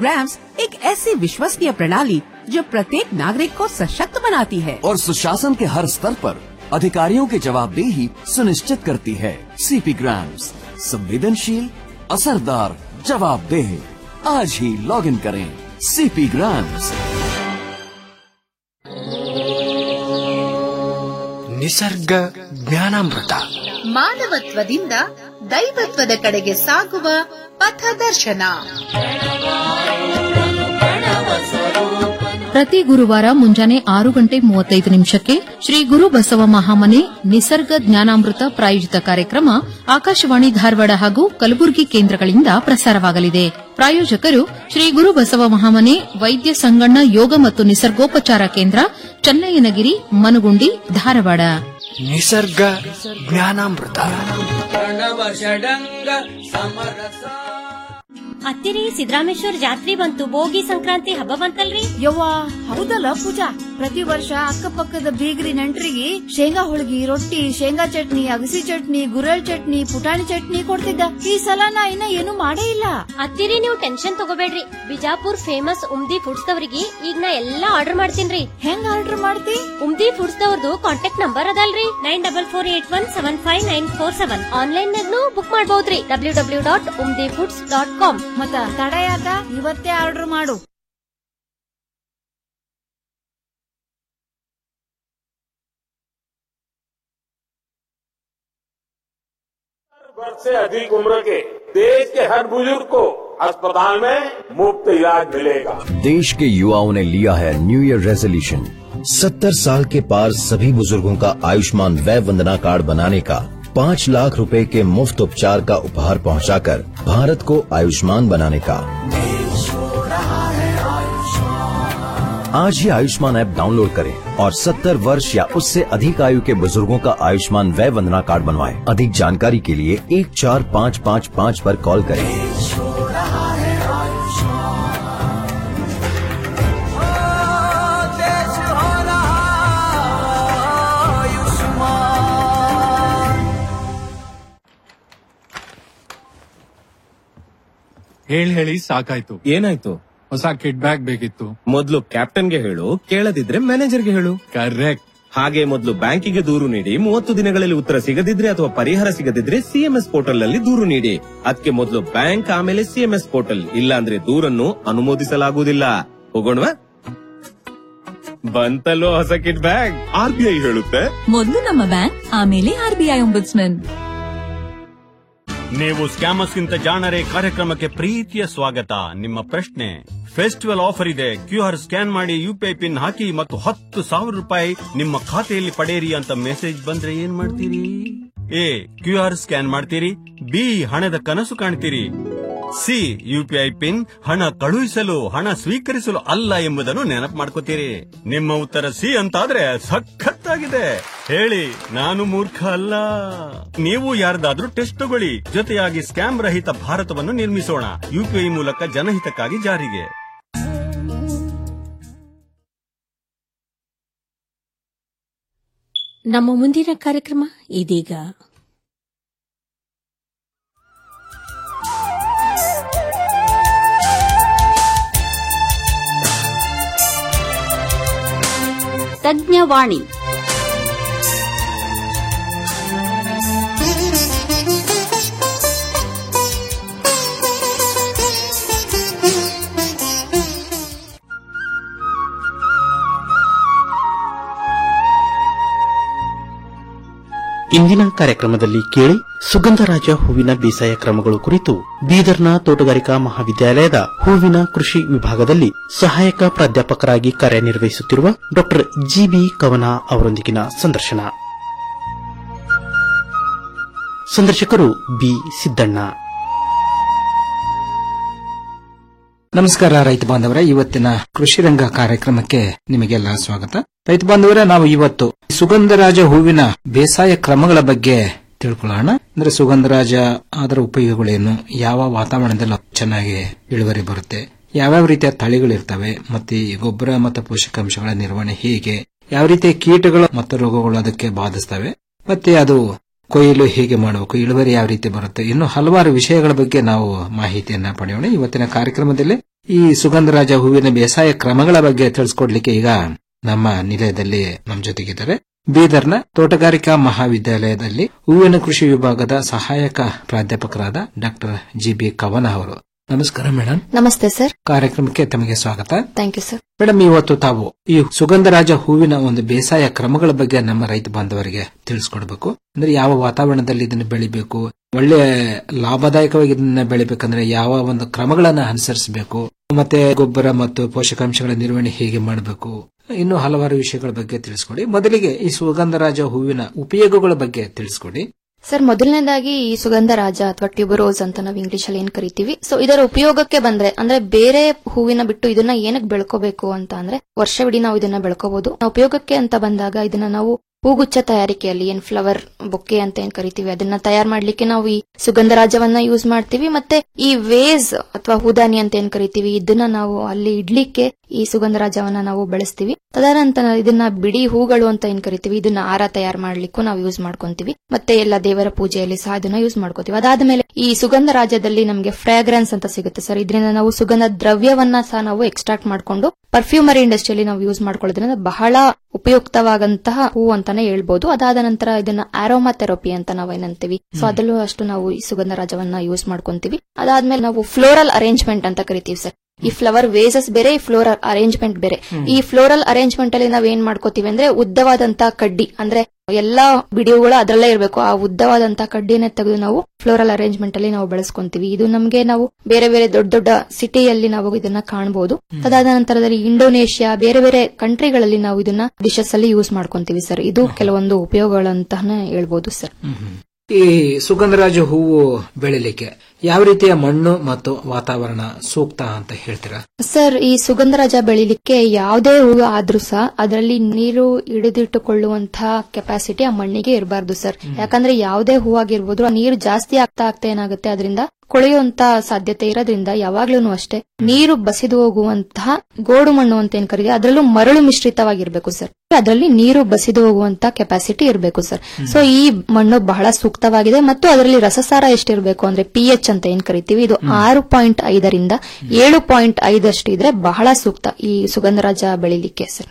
Grams एक ऐसी विश्वसनीय प्रणाली जो प्रत्येक नागरिक को सशक्त बनाती है और सुशासन के हर स्तर पर अधिकारियों की जवाबदेही सुनिश्चित करती है सीपी ग्राम्स संवेदनशील असरदार जवाबदेह आज ही लॉग इन करें सीपी ग्राम्स ನಿಸರ್ಗ ಜ್ಞಾನಾಮೃತ ಮಾನವತ್ವದಿಂದ ದೈವತ್ವದ ಕಡೆಗೆ ಸಾಗುವ ಪಥದರ್ಶನ ಪ್ರತಿ ಗುರುವಾರ ಮುಂಜಾನೆ ಆರು ಗಂಟೆ ಮೂವತ್ತೈದು ನಿಮಿಷಕ್ಕೆ ಶ್ರೀ ಗುರು ಬಸವ ಮಹಾಮನೆ ನಿಸರ್ಗ ಜ್ಞಾನಾಮೃತ ಪ್ರಾಯೋಜಿತ ಕಾರ್ಯಕ್ರಮ ಆಕಾಶವಾಣಿ ಧಾರವಾಡ ಹಾಗೂ ಕಲಬುರಗಿ ಕೇಂದ್ರಗಳಿಂದ ಪ್ರಸಾರವಾಗಲಿದೆ ಪ್ರಾಯೋಜಕರು ಶ್ರೀ ಗುರು ಬಸವ ಮಹಾಮನೆ ವೈದ್ಯ ಸಂಗಣ್ಣ ಯೋಗ ಮತ್ತು ನಿಸರ್ಗೋಪಚಾರ ಕೇಂದ್ರ ಚನ್ನಯ್ಯನಗಿರಿ ಮನುಗುಂಡಿ ಧಾರವಾಡ ನಿಸರ್ಗ ಜ್ಞಾನಾಮೃತ ಅತ್ತಿರಿ ಸಿದ್ದರಾಮೇಶ್ವರ ಜಾತ್ರೆ ಬಂತು ಭೋಗಿ ಸಂಕ್ರಾಂತಿ ಹಬ್ಬ ಬಂತಲ್ರಿ ಯವ್ವಾ ಹೌದಲ್ಲ ಪೂಜಾ ಪ್ರತಿ ವರ್ಷ ಅಕ್ಕಪಕ್ಕದ ಬೀಗರಿ ನೆಂಟ್ರಿಗೆ ಶೇಂಗಾ ಹೋಳ್ಗಿ ರೊಟ್ಟಿ ಶೇಂಗಾ ಚಟ್ನಿ ಅಗಸಿ ಚಟ್ನಿ ಗುರಳ್ ಚಟ್ನಿ ಪುಟಾಣಿ ಚಟ್ನಿ ಕೊಡ್ತಿದ್ದ ಈ ಸಲ ನಾ ಇನ್ನ ಏನು ಮಾಡೇ ಇಲ್ಲ ಅತ್ತಿರಿ ನೀವು ಟೆನ್ಷನ್ ತಗೋಬೇಡ್ರಿ ಬಿಜಾಪುರ್ ಫೇಮಸ್ ಉಮ್ದಿ ಫುಡ್ಸ್ ದವ್ರಿಗೆ ಈಗ ನಾ ಎಲ್ಲಾ ಆರ್ಡರ್ ಮಾಡ್ತೀನ್ರಿ ಹೆಂಗ್ ಆರ್ಡರ್ ಮಾಡ್ತಿ ಉಮ್ದಿ ಫುಡ್ಸ್ ದವ್ರದ್ದು ಕಾಂಟ್ಯಾಕ್ಟ್ ನಂಬರ್ ಅದಲ್ರಿ nine double four eight one seven five nine four seven online ನಾಗ್ನು ಬುಕ್ ಮಾಡಬಹುದ್ರಿ W W dot Umdi foods dot com ಮತ್ತ ತಡ ಯಾಕ ಇವತ್ತೇ ಆರ್ಡರ್ ಮಾಡು वर्ष से अधिक उम्र के देश के हर बुजुर्ग को अस्पताल में मुफ्त इलाज मिलेगा देश के युवाओं ने लिया है न्यू ईयर रेजोल्यूशन सत्तर साल के पार सभी बुजुर्गों का आयुष्मान वय वंदना कार्ड बनाने का पाँच लाख रुपए के मुफ्त उपचार का उपहार पहुंचाकर भारत को आयुष्मान बनाने का आज ही आयुष्मान ऐप डाउनलोड करें और 70 वर्ष या उससे अधिक आयु के बुजुर्गों का आयुष्मान वय वंदना कार्ड बनवाएं। अधिक जानकारी के लिए एक चार पाँच पाँच पाँच पर कॉल करें ಹೇಳಿ ಹೇಳಿ ಸಾಕಾಯ್ತು ಏನಾಯ್ತು ಹೊಸ ಕಿಡ್ ಬ್ಯಾಗ್ ಬೇಕಿತ್ತು ಮೊದ್ಲು ಕ್ಯಾಪ್ಟನ್ಗೆ ಹೇಳು ಕೇಳದಿದ್ರೆ ಮ್ಯಾನೇಜರ್ಗೆ ಹೇಳು ಕರೆಕ್ಟ್ ಹಾಗೆ ಮೊದಲು ಬ್ಯಾಂಕಿಗೆ ದೂರು ನೀಡಿ ಮೂವತ್ತು ದಿನಗಳಲ್ಲಿ ಉತ್ತರ ಸಿಗದಿದ್ರೆ ಅಥವಾ ಪರಿಹಾರ ಸಿಗದಿದ್ರೆ ಸಿಎಂಎಸ್ ಪೋರ್ಟಲ್ ನಲ್ಲಿ ದೂರು ನೀಡಿ ಅದಕ್ಕೆ ಮೊದಲು ಬ್ಯಾಂಕ್ ಆಮೇಲೆ ಸಿಎಂಎಸ್ ಪೋರ್ಟಲ್ ಇಲ್ಲ ಅಂದ್ರೆ ದೂರನ್ನು ಅನುಮೋದಿಸಲಾಗುವುದಿಲ್ಲ ಹೋಗೋಣವಾ ಬಂತಲ್ಲೋ ಹೊಸ kit bag R B I ಹೇಳುತ್ತೆ ಮೊದಲು ನಮ್ಮ ಬ್ಯಾಂಕ್ ಆಮೇಲೆ ಆರ್ಬಿಐ ಒಂಬುಡ್ಸ್ಮನ್ ನೀವು ಸ್ಕ್ಯಾಮರ್ಸ್ ಗಿಂತ ಜಾಣರೆ ಕಾರ್ಯಕ್ರಮಕ್ಕೆ ಪ್ರೀತಿಯ ಸ್ವಾಗತ ನಿಮ್ಮ ಪ್ರಶ್ನೆ ಫೆಸ್ಟಿವಲ್ ಆಫರ್ ಇದೆ ಕ್ಯೂ ಆರ್ ಸ್ಕ್ಯಾನ್ ಮಾಡಿ ಯುಪಿಐ ಪಿನ್ ಹಾಕಿ ಮತ್ತು ಹತ್ತು ಸಾವಿರ ರೂಪಾಯಿ ನಿಮ್ಮ ಖಾತೆಯಲ್ಲಿ ಪಡೆಯಿರಿ ಅಂತ ಮೆಸೇಜ್ ಬಂದ್ರೆ ಏನ್ ಮಾಡ್ತೀರಿ ಎ ಕ್ಯೂ ಆರ್ ಸ್ಕ್ಯಾನ್ ಮಾಡ್ತೀರಿ ಬಿ ಹಣದ ಕನಸು ಕಾಣ್ತೀರಿ ಸಿ ಯುಪಿಐ ಪಿನ್ ಹಣ ಕಳುಹಿಸಲು ಹಣ ಸ್ವೀಕರಿಸಲು ಅಲ್ಲ ಎಂಬುದನ್ನು ನೆನಪು ಮಾಡ್ಕೋತೀರಿ ನಿಮ್ಮ ಉತ್ತರ ಸಿ ಅಂತಾದ್ರೆ ಸಖತ್ತಾಗಿದೆ ಹೇಳಿ ನಾನು ಮೂರ್ಖ ಅಲ್ಲ ನೀವು ಯಾರ್ದಾದ್ರೂ ಟೆಸ್ಟ್ ತಗೊಳ್ಳಿ ಜೊತೆಯಾಗಿ ಸ್ಕ್ಯಾಮ್ ರಹಿತ ಭಾರತವನ್ನು ನಿರ್ಮಿಸೋಣ ಯುಪಿಐ ಮೂಲಕ ಜನಹಿತಕ್ಕಾಗಿ ಜಾರಿಗೆ ನಮ್ಮ ಮುಂದಿನ ಕಾರ್ಯಕ್ರಮ ಇದೀಗ ತಜ್ಞವಾಣಿ ಇಂದಿನ ಕಾರ್ಯಕ್ರಮದಲ್ಲಿ ಕೇಳಿ ಸುಗಂಧರಾಜ ಹೂವಿನ ಬೇಸಾಯ ಕ್ರಮಗಳು ಕುರಿತು ಬೀದರ್ನ ತೋಟಗಾರಿಕಾ ಮಹಾವಿದ್ಯಾಲಯದ ಹೂವಿನ ಕೃಷಿ ವಿಭಾಗದಲ್ಲಿ ಸಹಾಯಕ ಪ್ರಾಧ್ಯಾಪಕರಾಗಿ ಕಾರ್ಯನಿರ್ವಹಿಸುತ್ತಿರುವ ಡಾ ಜಿಬಿ ಕವನ ಅವರೊಂದಿಗಿನ ಸಂದರ್ಶನ ಸಂದರ್ಶಕರು ಬಿ ಸಿದ್ದಣ್ಣ ನಮಸ್ಕಾರ ರೈತ ಬಾಂಧವರ ಇವತ್ತಿನ ಕೃಷಿ ರಂಗ ಕಾರ್ಯಕ್ರಮಕ್ಕೆ ನಿಮಗೆಲ್ಲ ಸ್ವಾಗತ ರೈತ ಬಾಂಧವರ ನಾವು ಇವತ್ತು ಸುಗಂಧರಾಜ ಹೂವಿನ ಬೇಸಾಯ ಕ್ರಮಗಳ ಬಗ್ಗೆ ತಿಳ್ಕೊಳ್ಳೋಣ ಅಂದ್ರೆ ಸುಗಂಧರಾಜ ಅದರ ಉಪಯೋಗಗಳೇನು ಯಾವ ವಾತಾವರಣದಲ್ಲಿ ಚೆನ್ನಾಗಿ ಇಳುವರಿ ಬರುತ್ತೆ ಯಾವ್ಯಾವ ರೀತಿಯ ತಳಿಗಳಿರ್ತವೆ ಮತ್ತೆ ಈ ಗೊಬ್ಬರ ಮತ್ತು ಪೋಷಕಾಂಶಗಳ ನಿರ್ವಹಣೆ ಹೇಗೆ ಯಾವ ರೀತಿಯ ಕೀಟಗಳು ಮತ್ತು ರೋಗಗಳು ಅದಕ್ಕೆ ಬಾಧಿಸ್ತವೆ ಮತ್ತೆ ಅದು ಕೊಯ್ಲು ಹೇಗೆ ಮಾಡಬೇಕು ಇಳುವರಿ ಯಾವ ರೀತಿ ಬರುತ್ತೆ ಇನ್ನು ಹಲವಾರು ವಿಷಯಗಳ ಬಗ್ಗೆ ನಾವು ಮಾಹಿತಿಯನ್ನ ಪಡೆಯೋಣ ಇವತ್ತಿನ ಕಾರ್ಯಕ್ರಮದಲ್ಲಿ ಈ ಸುಗಂಧರಾಜ ಹೂವಿನ ಬೇಸಾಯ ಕ್ರಮಗಳ ಬಗ್ಗೆ ತಿಳಿಸ್ಕೊಡ್ಲಿಕ್ಕೆ ಈಗ ನಮ್ಮ ನಿಲಯದಲ್ಲಿ ನಮ್ಮ ಜೊತೆಗಿದ್ದಾರೆ ಬೀದರ್ನ ತೋಟಗಾರಿಕಾ ಮಹಾವಿದ್ಯಾಲಯದಲ್ಲಿ ಹೂವಿನ ಕೃಷಿ ವಿಭಾಗದ ಸಹಾಯಕ ಪ್ರಾಧ್ಯಾಪಕರಾದ ಡಾಕ್ಟರ್ ಜಿ ಬಿ ಕವನ ಅವರು ನಮಸ್ಕಾರ ಮೇಡಮ್ ನಮಸ್ತೆ ಸರ್ ಕಾರ್ಯಕ್ರಮಕ್ಕೆ ತಮಗೆ ಸ್ವಾಗತ ಥ್ಯಾಂಕ್ ಯು ಸರ್ ಮೇಡಮ್ ಇವತ್ತು ತಾವು ಈ ಸುಗಂಧರಾಜ ಹೂವಿನ ಒಂದು ಬೇಸಾಯ ಕ್ರಮಗಳ ಬಗ್ಗೆ ನಮ್ಮ ರೈತ ಬಾಂಧವರಿಗೆ ತಿಳಿಸ್ಕೊಡ್ಬೇಕು ಅಂದ್ರೆ ಯಾವ ವಾತಾವರಣದಲ್ಲಿ ಇದನ್ನು ಬೆಳಿಬೇಕು ಒಳ್ಳೆ ಲಾಭದಾಯಕವಾಗಿ ಇದನ್ನ ಬೆಳಿಬೇಕಂದ್ರೆ ಯಾವ ಒಂದು ಕ್ರಮಗಳನ್ನ ಅನುಸರಿಸಬೇಕು ಮತ್ತೆ ಗೊಬ್ಬರ ಮತ್ತು ಪೋಷಕಾಂಶಗಳ ನಿರ್ವಹಣೆ ಹೇಗೆ ಮಾಡಬೇಕು ಇನ್ನು ಹಲವಾರು ವಿಷಯಗಳ ಬಗ್ಗೆ ತಿಳಿಸ್ಕೊಡಿ ಮೊದಲಿಗೆ ಈ ಸುಗಂಧರಾಜ ಹೂವಿನ ಉಪಯೋಗಗಳ ಬಗ್ಗೆ ತಿಳಿಸ್ಕೊಡಿ ಸರ್ ಮೊದಲನೇದಾಗಿ ಈ ಸುಗಂಧ ರಾಜ ಅಥವಾ ಟ್ಯೂಬರೋಸ್ ಅಂತ ನಾವು ಇಂಗ್ಲಿಷ್ ಅಲ್ಲಿ ಏನ್ ಕರಿತೀವಿ ಸೊ ಇದರ ಉಪಯೋಗಕ್ಕೆ ಬಂದ್ರೆ ಅಂದ್ರೆ ಬೇರೆ ಹೂವಿನ ಬಿಟ್ಟು ಇದನ್ನ ಏನಕ್ಕೆ ಬೆಳ್ಕೋಬೇಕು ಅಂತ ಅಂದ್ರೆ ವರ್ಷವಿಡೀ ನಾವು ಇದನ್ನ ಬೆಳ್ಕೋಬಹುದು ಉಪಯೋಗಕ್ಕೆ ಅಂತ ಬಂದಾಗ ಇದನ್ನ ನಾವು ಹೂಗುಚ್ಛ ತಯಾರಿಕೆಯಲ್ಲಿ ಏನ್ ಫ್ಲವರ್ ಬೊಕ್ಕೆ ಅಂತ ಏನ್ ಕರಿತೀವಿ ಅದನ್ನ ತಯಾರು ಮಾಡ್ಲಿಕ್ಕೆ ನಾವು ಈ ಸುಗಂಧರಾಜವನ್ನ ಯೂಸ್ ಮಾಡ್ತೀವಿ ಮತ್ತೆ ಈ ವೇಸ್ ಅಥವಾ ಹೂದಾನಿ ಅಂತ ಏನ್ ಕರಿತೀವಿ ಇದನ್ನ ನಾವು ಅಲ್ಲಿ ಇಡ್ಲಿಕ್ಕೆ ಈ ಸುಗಂಧರಾಜವನ್ನ ನಾವು ಬಳಸ್ತೀವಿ ತದನಂತರ ಇದನ್ನ ಬಿಡಿ ಹೂಗಳು ಅಂತ ಏನ್ ಕರಿತೀವಿ ಇದನ್ನ ಆರ ತಯಾರು ಮಾಡ್ಲಿಕ್ಕೂ ನಾವು ಯೂಸ್ ಮಾಡ್ಕೊಂತೀವಿ ಮತ್ತೆ ಎಲ್ಲ ದೇವರ ಪೂಜೆಯಲ್ಲಿ ಸಹ ಅದನ್ನ ಯೂಸ್ ಮಾಡ್ಕೋತೀವಿ ಅದಾದ್ಮೇಲೆ ಈ ಸುಗಂಧ ರಾಜ್ಯದಲ್ಲಿ ನಮಗೆ ಫ್ರಾಗ್ರೆನ್ಸ್ ಅಂತ ಸಿಗುತ್ತೆ ಸರ್ ಇದರಿಂದ ನಾವು ಸುಗಂಧ ದ್ರವ್ಯವನ್ನ ಸಹ ನಾವು ಎಕ್ಸ್ಟ್ರಾಕ್ಟ್ ಮಾಡ್ಕೊಂಡು ಪರ್ಫ್ಯೂಮರಿ ಇಂಡಸ್ಟ್ರಿಯಲ್ಲಿ ನಾವು ಯೂಸ್ ಮಾಡ್ಕೊಳ್ಳೋದ್ರಿಂದ ಬಹಳ ಉಪಯುಕ್ತವಾದಂತಹ ಹೂ ಅಂತಾನೆ ಹೇಳ್ಬೋದು ಅದಾದ ನಂತರ ಇದನ್ನ ಆರೋಮಾ ಥೆರಪಿ ಅಂತ ನಾವು ಏನಂತೀವಿ ಸೊ ಅದರಲ್ಲೂ ಅಷ್ಟು ನಾವು ಈ ಸುಗಂಧ ರಾಜವನ್ನ ಯೂಸ್ ಮಾಡ್ಕೊಂತೀವಿ ಅದಾದ್ಮೇಲೆ ನಾವು ಫ್ಲೋರಲ್ ಅರೇಂಜ್ಮೆಂಟ್ ಅಂತ ಕರಿತೀವಿ ಸರ್ ಈ ಫ್ಲವರ್ ವೇಸಸ್ ಬೇರೆ ಈ ಫ್ಲೋರಲ್ ಅರೇಂಜ್ಮೆಂಟ್ ಬೇರೆ ಈ ಫ್ಲೋರಲ್ ಅರೇಂಜ್ಮೆಂಟ್ ಅಲ್ಲಿ ನಾವ್ ಏನ್ ಮಾಡ್ಕೋತೀವಿ ಅಂದ್ರೆ ಉದ್ದವಾದಂತ ಕಡ್ಡಿ ಅಂದ್ರೆ ಎಲ್ಲಾ ಬಿಡಿಯೋಗಳು ಅದರಲ್ಲೇ ಇರಬೇಕು ಆ ಉದ್ದವಾದಂತ ಕಡ್ಡಿನೇ ತೆಗೆದು ನಾವು ಫ್ಲೋರಲ್ ಅರೇಂಜ್ಮೆಂಟ್ ಅಲ್ಲಿ ನಾವು ಬಳಸ್ಕೊಂತೀವಿ ಇದು ನಮಗೆ ನಾವು ಬೇರೆ ಬೇರೆ ದೊಡ್ಡ ದೊಡ್ಡ ಸಿಟಿಯಲ್ಲಿ ನಾವು ಇದನ್ನ ಕಾಣಬಹುದು ಅದಾದ ನಂತರದಲ್ಲಿ ಇಂಡೋನೇಷ್ಯಾ ಬೇರೆ ಬೇರೆ ಕಂಟ್ರಿಗಳಲ್ಲಿ ನಾವು ಇದನ್ನ ಡಿಶಸ್ ಅಲ್ಲಿ ಯೂಸ್ ಮಾಡ್ಕೊಂತೀವಿ ಸರ್ ಇದು ಕೆಲವೊಂದು ಉಪಯೋಗಗಳಂತಾನೆ ಹೇಳ್ಬೋದು ಸರ್ ಈ ಸುಗಂಧರಾಜ ಹೂವು ಬೆಳಿಲಿಕ್ಕೆ ಯಾವ ರೀತಿಯ ಮಣ್ಣು ಮತ್ತು ವಾತಾವರಣ ಸೂಕ್ತ ಅಂತ ಹೇಳ್ತೀರಾ ಸರ್ ಈ ಸುಗಂಧರಾಜ ಬೆಳಿಲಿಕ್ಕೆ ಯಾವುದೇ ಹೂವು ಆದ್ರೂ ಸಹ ಅದರಲ್ಲಿ ನೀರು ಹಿಡಿದಿಟ್ಟುಕೊಳ್ಳುವಂತಹ ಕೆಪಾಸಿಟಿ ಆ ಮಣ್ಣಿಗೆ ಇರಬಾರ್ದು ಸರ್ ಯಾಕಂದ್ರೆ ಯಾವುದೇ ಹೂವಾಗಿರ್ಬೋದು ಆ ನೀರು ಜಾಸ್ತಿ ಆಗ್ತಾ ಆಗ್ತಾ ಏನಾಗುತ್ತೆ ಅದರಿಂದ ಕೊಳೆಯುವಂತ ಸಾಧ್ಯತೆ ಇರೋದ್ರಿಂದ ಯಾವಾಗ್ಲೂ ಅಷ್ಟೇ ನೀರು ಬಸಿದು ಹೋಗುವಂತಹ ಗೋಡು ಮಣ್ಣು ಅಂತ ಏನ್ ಕರೀತೀವಿ ಅದರಲ್ಲೂ ಮರಳು ಮಿಶ್ರಿತವಾಗಿರ್ಬೇಕು ಸರ್ ಅದರಲ್ಲಿ ನೀರು ಬಸಿದು ಹೋಗುವಂತ ಕೆಪಾಸಿಟಿ ಇರಬೇಕು ಸರ್ ಸೊ ಈ ಮಣ್ಣು ಬಹಳ ಸೂಕ್ತವಾಗಿದೆ ಮತ್ತು ಅದರಲ್ಲಿ ರಸಸಾರ ಎಷ್ಟಿರಬೇಕು ಅಂದ್ರೆ ಪಿ ಎಚ್ ಅಂತ ಏನ್ ಕರಿತೀವಿ ಇದು ಆರು ಪಾಯಿಂಟ್ ಐದರಿಂದ ಏಳು ಪಾಯಿಂಟ್ ಐದಷ್ಟು ಇದ್ರೆ ಬಹಳ ಸೂಕ್ತ ಈ ಸುಗಂಧರಾಜ ಬೆಳಿಲಿಕ್ಕೆ ಸರ್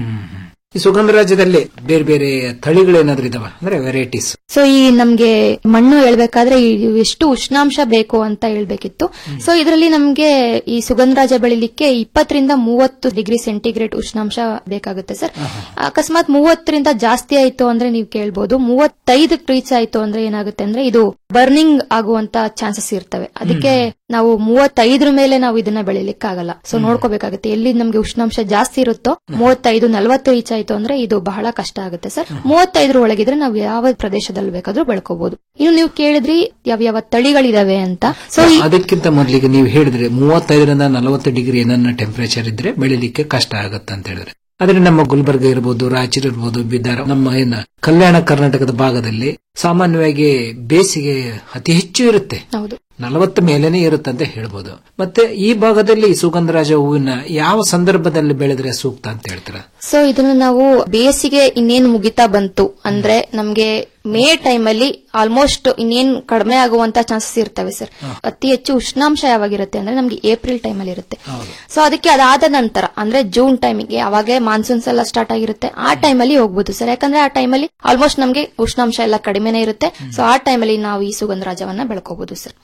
ಈ ಸುಗಂಧರಾಜ್ಯದಲ್ಲಿ ಬೇರೆ ಬೇರೆ ತಳಿಗಳೇನಾದ್ರೂ ಇದಾವ ಅಂದ್ರೆ ವೆರೈಟೀಸ್ ಸೊ ಈ ನಮ್ಗೆ ಮಣ್ಣು ಹೇಳ್ಬೇಕಾದ್ರೆ ಈ ಎಷ್ಟು ಉಷ್ಣಾಂಶ ಬೇಕು ಅಂತ ಹೇಳ್ಬೇಕಿತ್ತು ಸೊ ಇದರಲ್ಲಿ ನಮ್ಗೆ ಈ ಸುಗಂಧರಾಜ ಬೆಳಿಲಿಕ್ಕೆ ಇಪ್ಪತ್ತರಿಂದ ಮೂವತ್ತು ಡಿಗ್ರಿ ಸೆಂಟಿಗ್ರೇಡ್ ಉಷ್ಣಾಂಶ ಬೇಕಾಗುತ್ತೆ ಸರ್ ಅಕಸ್ಮಾತ್ ಮೂವತ್ತರಿಂದ ಜಾಸ್ತಿ ಆಯ್ತು ಅಂದ್ರೆ ನೀವು ಕೇಳ್ಬೋದು ಮೂವತ್ತೈದು ರೀಚ್ ಆಯ್ತು ಅಂದ್ರೆ ಏನಾಗುತ್ತೆ ಅಂದ್ರೆ ಇದು ಬರ್ನಿಂಗ್ ಆಗುವಂತ ಚಾನ್ಸಸ್ ಇರ್ತವೆ ಅದಕ್ಕೆ ನಾವು ಮೂವತ್ತೈದ್ರ ಮೇಲೆ ನಾವು ಇದನ್ನ ಬೆಳಿಲಿಕ್ಕಾಗಲ್ಲ ಸೊ ನೋಡ್ಕೋಬೇಕಾಗುತ್ತೆ ಎಲ್ಲಿ ನಮ್ಗೆ ಉಷ್ಣಾಂಶ ಜಾಸ್ತಿ ಇರುತ್ತೋ ಮೂವತ್ತೈದು ನಲವತ್ತು ರೀಚ್ ಆಯ್ತು ಅಂದ್ರೆ ಇದು ಬಹಳ ಕಷ್ಟ ಆಗುತ್ತೆ ಸರ್ ಮೂವತ್ತೈದರ ಒಳಗಿದ್ರೆ ನಾವು ಯಾವ ಪ್ರದೇಶದಲ್ಲಿ ಬೇಕಾದ್ರೂ ಬೆಳ್ಕೋಬಹುದು ಇನ್ನು ನೀವು ಕೇಳಿದ್ರಿ ಯಾವ ಯಾವ ತಳಿಗಳಿದಾವೆ ಅಂತ ಸೊ ಈ ಅದಕ್ಕಿಂತ ಮೊದಲಿಗೆ ನೀವು ಹೇಳಿದ್ರೆ ಮೂವತ್ತೈದರಿಂದ ನಲವತ್ತು ಡಿಗ್ರಿ ಏನನ್ನ ಟೆಂಪರೇಚರ್ ಇದ್ರೆ ಬೆಳಿಲಿಕ್ಕೆ ಕಷ್ಟ ಆಗುತ್ತೆ ಅಂತ ಹೇಳಿದ್ರೆ ಆದ್ರೆ ನಮ್ಮ ಗುಲ್ಬರ್ಗ ಇರಬಹುದು ರಾಯಚೂರು ಇರಬಹುದು ಬೀದರ್ ನಮ್ಮ ಏನ ಕಲ್ಯಾಣ ಕರ್ನಾಟಕದ ಭಾಗದಲ್ಲಿ ಸಾಮಾನ್ಯವಾಗಿ ಬೇಸಿಗೆ ಅತಿ ಹೆಚ್ಚು ಇರುತ್ತೆ ಹೌದು ನಲವತ್ತು ಮೇಲೇನೆ ಇರುತ್ತೆ ಅಂತ ಹೇಳ್ಬೋದು ಮತ್ತೆ ಈ ಭಾಗದಲ್ಲಿ ಸುಗಂಧರಾಜ ಹೂವಿನ ಯಾವ ಸಂದರ್ಭದಲ್ಲಿ ಬೆಳೆದ್ರೆ ಸೂಕ್ತ ಅಂತ ಹೇಳ್ತೀರಾ ಸೊ ಇದನ್ನ ನಾವು ಬೇಸಿಗೆ ಇನ್ನೇನು ಮುಗಿತಾ ಬಂತು ಅಂದ್ರೆ ನಮ್ಗೆ ಮೇ ಟೈಮ್ ಅಲ್ಲಿ ಆಲ್ಮೋಸ್ಟ್ ಇನ್ನೇನ್ ಕಡಿಮೆ ಆಗುವಂತ ಚಾನ್ಸಸ್ ಇರ್ತವೆ ಸರ್ ಅತಿ ಹೆಚ್ಚು ಉಷ್ಣಾಂಶ ಯಾವಾಗಿರುತ್ತೆ ಅಂದ್ರೆ ನಮ್ಗೆ ಏಪ್ರಿಲ್ ಟೈಮ್ ಅಲ್ಲಿ ಇರುತ್ತೆ ಸೊ ಅದಕ್ಕೆ ಅದಾದ ನಂತರ ಅಂದ್ರೆ ಜೂನ್ ಟೈಮಿಗೆ ಅವಾಗೆ ಮಾನ್ಸೂನ್ಸ್ ಎಲ್ಲ ಸ್ಟಾರ್ಟ್ ಆಗಿರುತ್ತೆ ಆ ಟೈಮ್ ಅಲ್ಲಿ ಹೋಗ್ಬೋದು ಸರ್ ಯಾಕಂದ್ರೆ ಆ ಟೈಮ್ ಅಲ್ಲಿ ಆಲ್ಮೋಸ್ಟ್ ನಮ್ಗೆ ಉಷ್ಣಾಂಶ ಎಲ್ಲ ಕಡಿಮೆನೇ ಇರುತ್ತೆ ಸೊ ಆ ಟೈಮ್ ಅಲ್ಲಿ ನಾವು ಈ ಸುಗಂಧರಾಜವನ್ನ ಬೆಳ್ಕೋಬಹುದು ಸರ್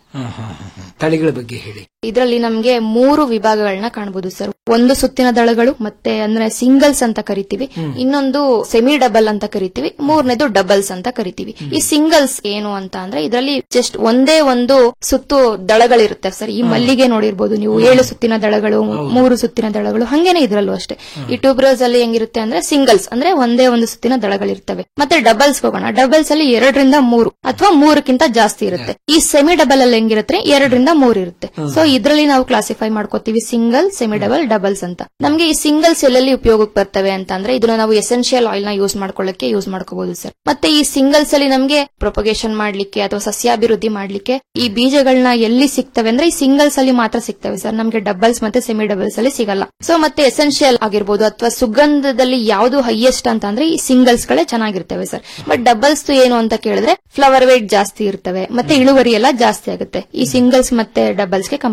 ತಳಿಗಳ ಬಗ್ಗೆ ಹೇಳಿ ಇದರಲ್ಲಿ ನಮ್ಗೆ ಮೂರು ವಿಭಾಗಗಳನ್ನ ಕಾಣಬಹುದು ಸರ್ ಒಂದು ಸುತ್ತಿನ ದಳಗಳು ಮತ್ತೆ ಅಂದ್ರೆ ಸಿಂಗಲ್ಸ್ ಅಂತ ಕರಿತೀವಿ ಇನ್ನೊಂದು ಸೆಮಿ ಡಬಲ್ ಅಂತ ಕರಿತೀವಿ ಮೂರನೇದು ಡಬಲ್ಸ್ ಅಂತ ಕರಿತೀವಿ ಈ ಸಿಂಗಲ್ಸ್ ಏನು ಅಂತ ಅಂದ್ರೆ ಇದರಲ್ಲಿ ಜಸ್ಟ್ ಒಂದೇ ಒಂದು ಸುತ್ತು ದಳಗಳಿರುತ್ತೆ ಸರ್ ಈ ಮಲ್ಲಿಗೆ ನೋಡಿರ್ಬೋದು ನೀವು ಏಳು ಸುತ್ತಿನ ದಳಗಳು ಮೂರು ಸುತ್ತಿನ ದಳಗಳು ಹಂಗೇನೆ ಇದ್ರಲ್ಲೂ ಅಷ್ಟೇ ಈ ಟ್ಯೂಬ್ರೋಸ್ ಅಲ್ಲಿ ಹೆಂಗಿರುತ್ತೆ ಅಂದ್ರೆ ಸಿಂಗಲ್ಸ್ ಅಂದ್ರೆ ಒಂದೇ ಒಂದು ಸುತ್ತಿನ ದಳಗಳಿರ್ತವೆ ಮತ್ತೆ ಡಬಲ್ಸ್ ಹೋಗೋಣ ಡಬಲ್ಸ್ ಅಲ್ಲಿ ಎರಡರಿಂದ ಮೂರು ಅಥವಾ ಮೂರಕ್ಕಿಂತ ಜಾಸ್ತಿ ಇರುತ್ತೆ ಈ ಸೆಮಿ ಡಬಲ್ ಅಲ್ಲಿ ಹೆಂಗಿರುತ್ತೆ ಎರಡರಿಂದ ಮೂರು ಇರುತ್ತೆ ಸೊ ಇದರಲ್ಲಿ ನಾವು ಕ್ಲಾಸಿಫೈ ಮಾಡ್ಕೋತೀವಿ ಸಿಂಗಲ್ ಸೆಮಿ ಡಬಲ್ ಡಬಲ್ಸ್ ಅಂತ ನಮ್ಗೆ ಈ ಸಿಂಗಲ್ಸ್ ಎಲ್ಲೆಲ್ಲಿ ಉಪಯೋಗಕ್ಕೆ ಬರ್ತವೆ ಅಂತ ಅಂದ್ರೆ ಇದನ್ನ ನಾವು ಎಸೆನ್ಷಿಯಲ್ ಆಯಿಲ್ ನ ಯೂಸ್ ಮಾಡ್ಕೊಳ್ಳಕ್ಕೆ ಯೂಸ್ ಮಾಡ್ಕೋಬಹುದು ಸರ್ ಮತ್ತೆ ಈ ಸಿಂಗಲ್ಸ್ ಅಲ್ಲಿ ನಮ್ಗೆ ಪ್ರೊಪಗೇಷನ್ ಮಾಡ್ಲಿಕ್ಕೆ ಅಥವಾ ಸಸ್ಯಾಭಿವೃದ್ಧಿ ಮಾಡ್ಲಿಕ್ಕೆ ಈ ಬೀಜಗಳನ್ನ ಎಲ್ಲಿ ಸಿಗ್ತವೆ ಅಂದ್ರೆ ಈ ಸಿಂಗಲ್ಸ್ ಅಲ್ಲಿ ಮಾತ್ರ ಸಿಗ್ತವೆ ಸರ್ ನಮ್ಗೆ ಡಬಲ್ಸ್ ಮತ್ತೆ ಸೆಮಿ ಡಬಲ್ಸ್ ಅಲ್ಲಿ ಸಿಗಲ್ಲ ಸೊ ಮತ್ತೆ ಎಸೆನ್ಷಿಯಲ್ ಆಗಿರ್ಬೋದು ಅಥವಾ ಸುಗಂಧದಲ್ಲಿ ಯಾವುದು ಹೈಯೆಸ್ಟ್ ಅಂತ ಅಂದ್ರೆ ಈ ಸಿಂಗಲ್ಸ್ ಗಳೇ ಚೆನ್ನಾಗಿರ್ತವೆ ಸರ್ ಬಟ್ ಡಬಲ್ಸ್ ಏನು ಅಂತ ಕೇಳಿದ್ರೆ ಫ್ಲವರ್ ವೇಟ್ ಜಾಸ್ತಿ ಇರ್ತವೆ ಮತ್ತೆ ಇಳುವರಿ ಎಲ್ಲ ಜಾಸ್ತಿ ಆಗುತ್ತೆ ಈ ಸಿಂಗಲ್ಸ್ ಮತ್ತೆ ಡಬಲ್ಸ್ ಗೆ ಕಂಪೇರ್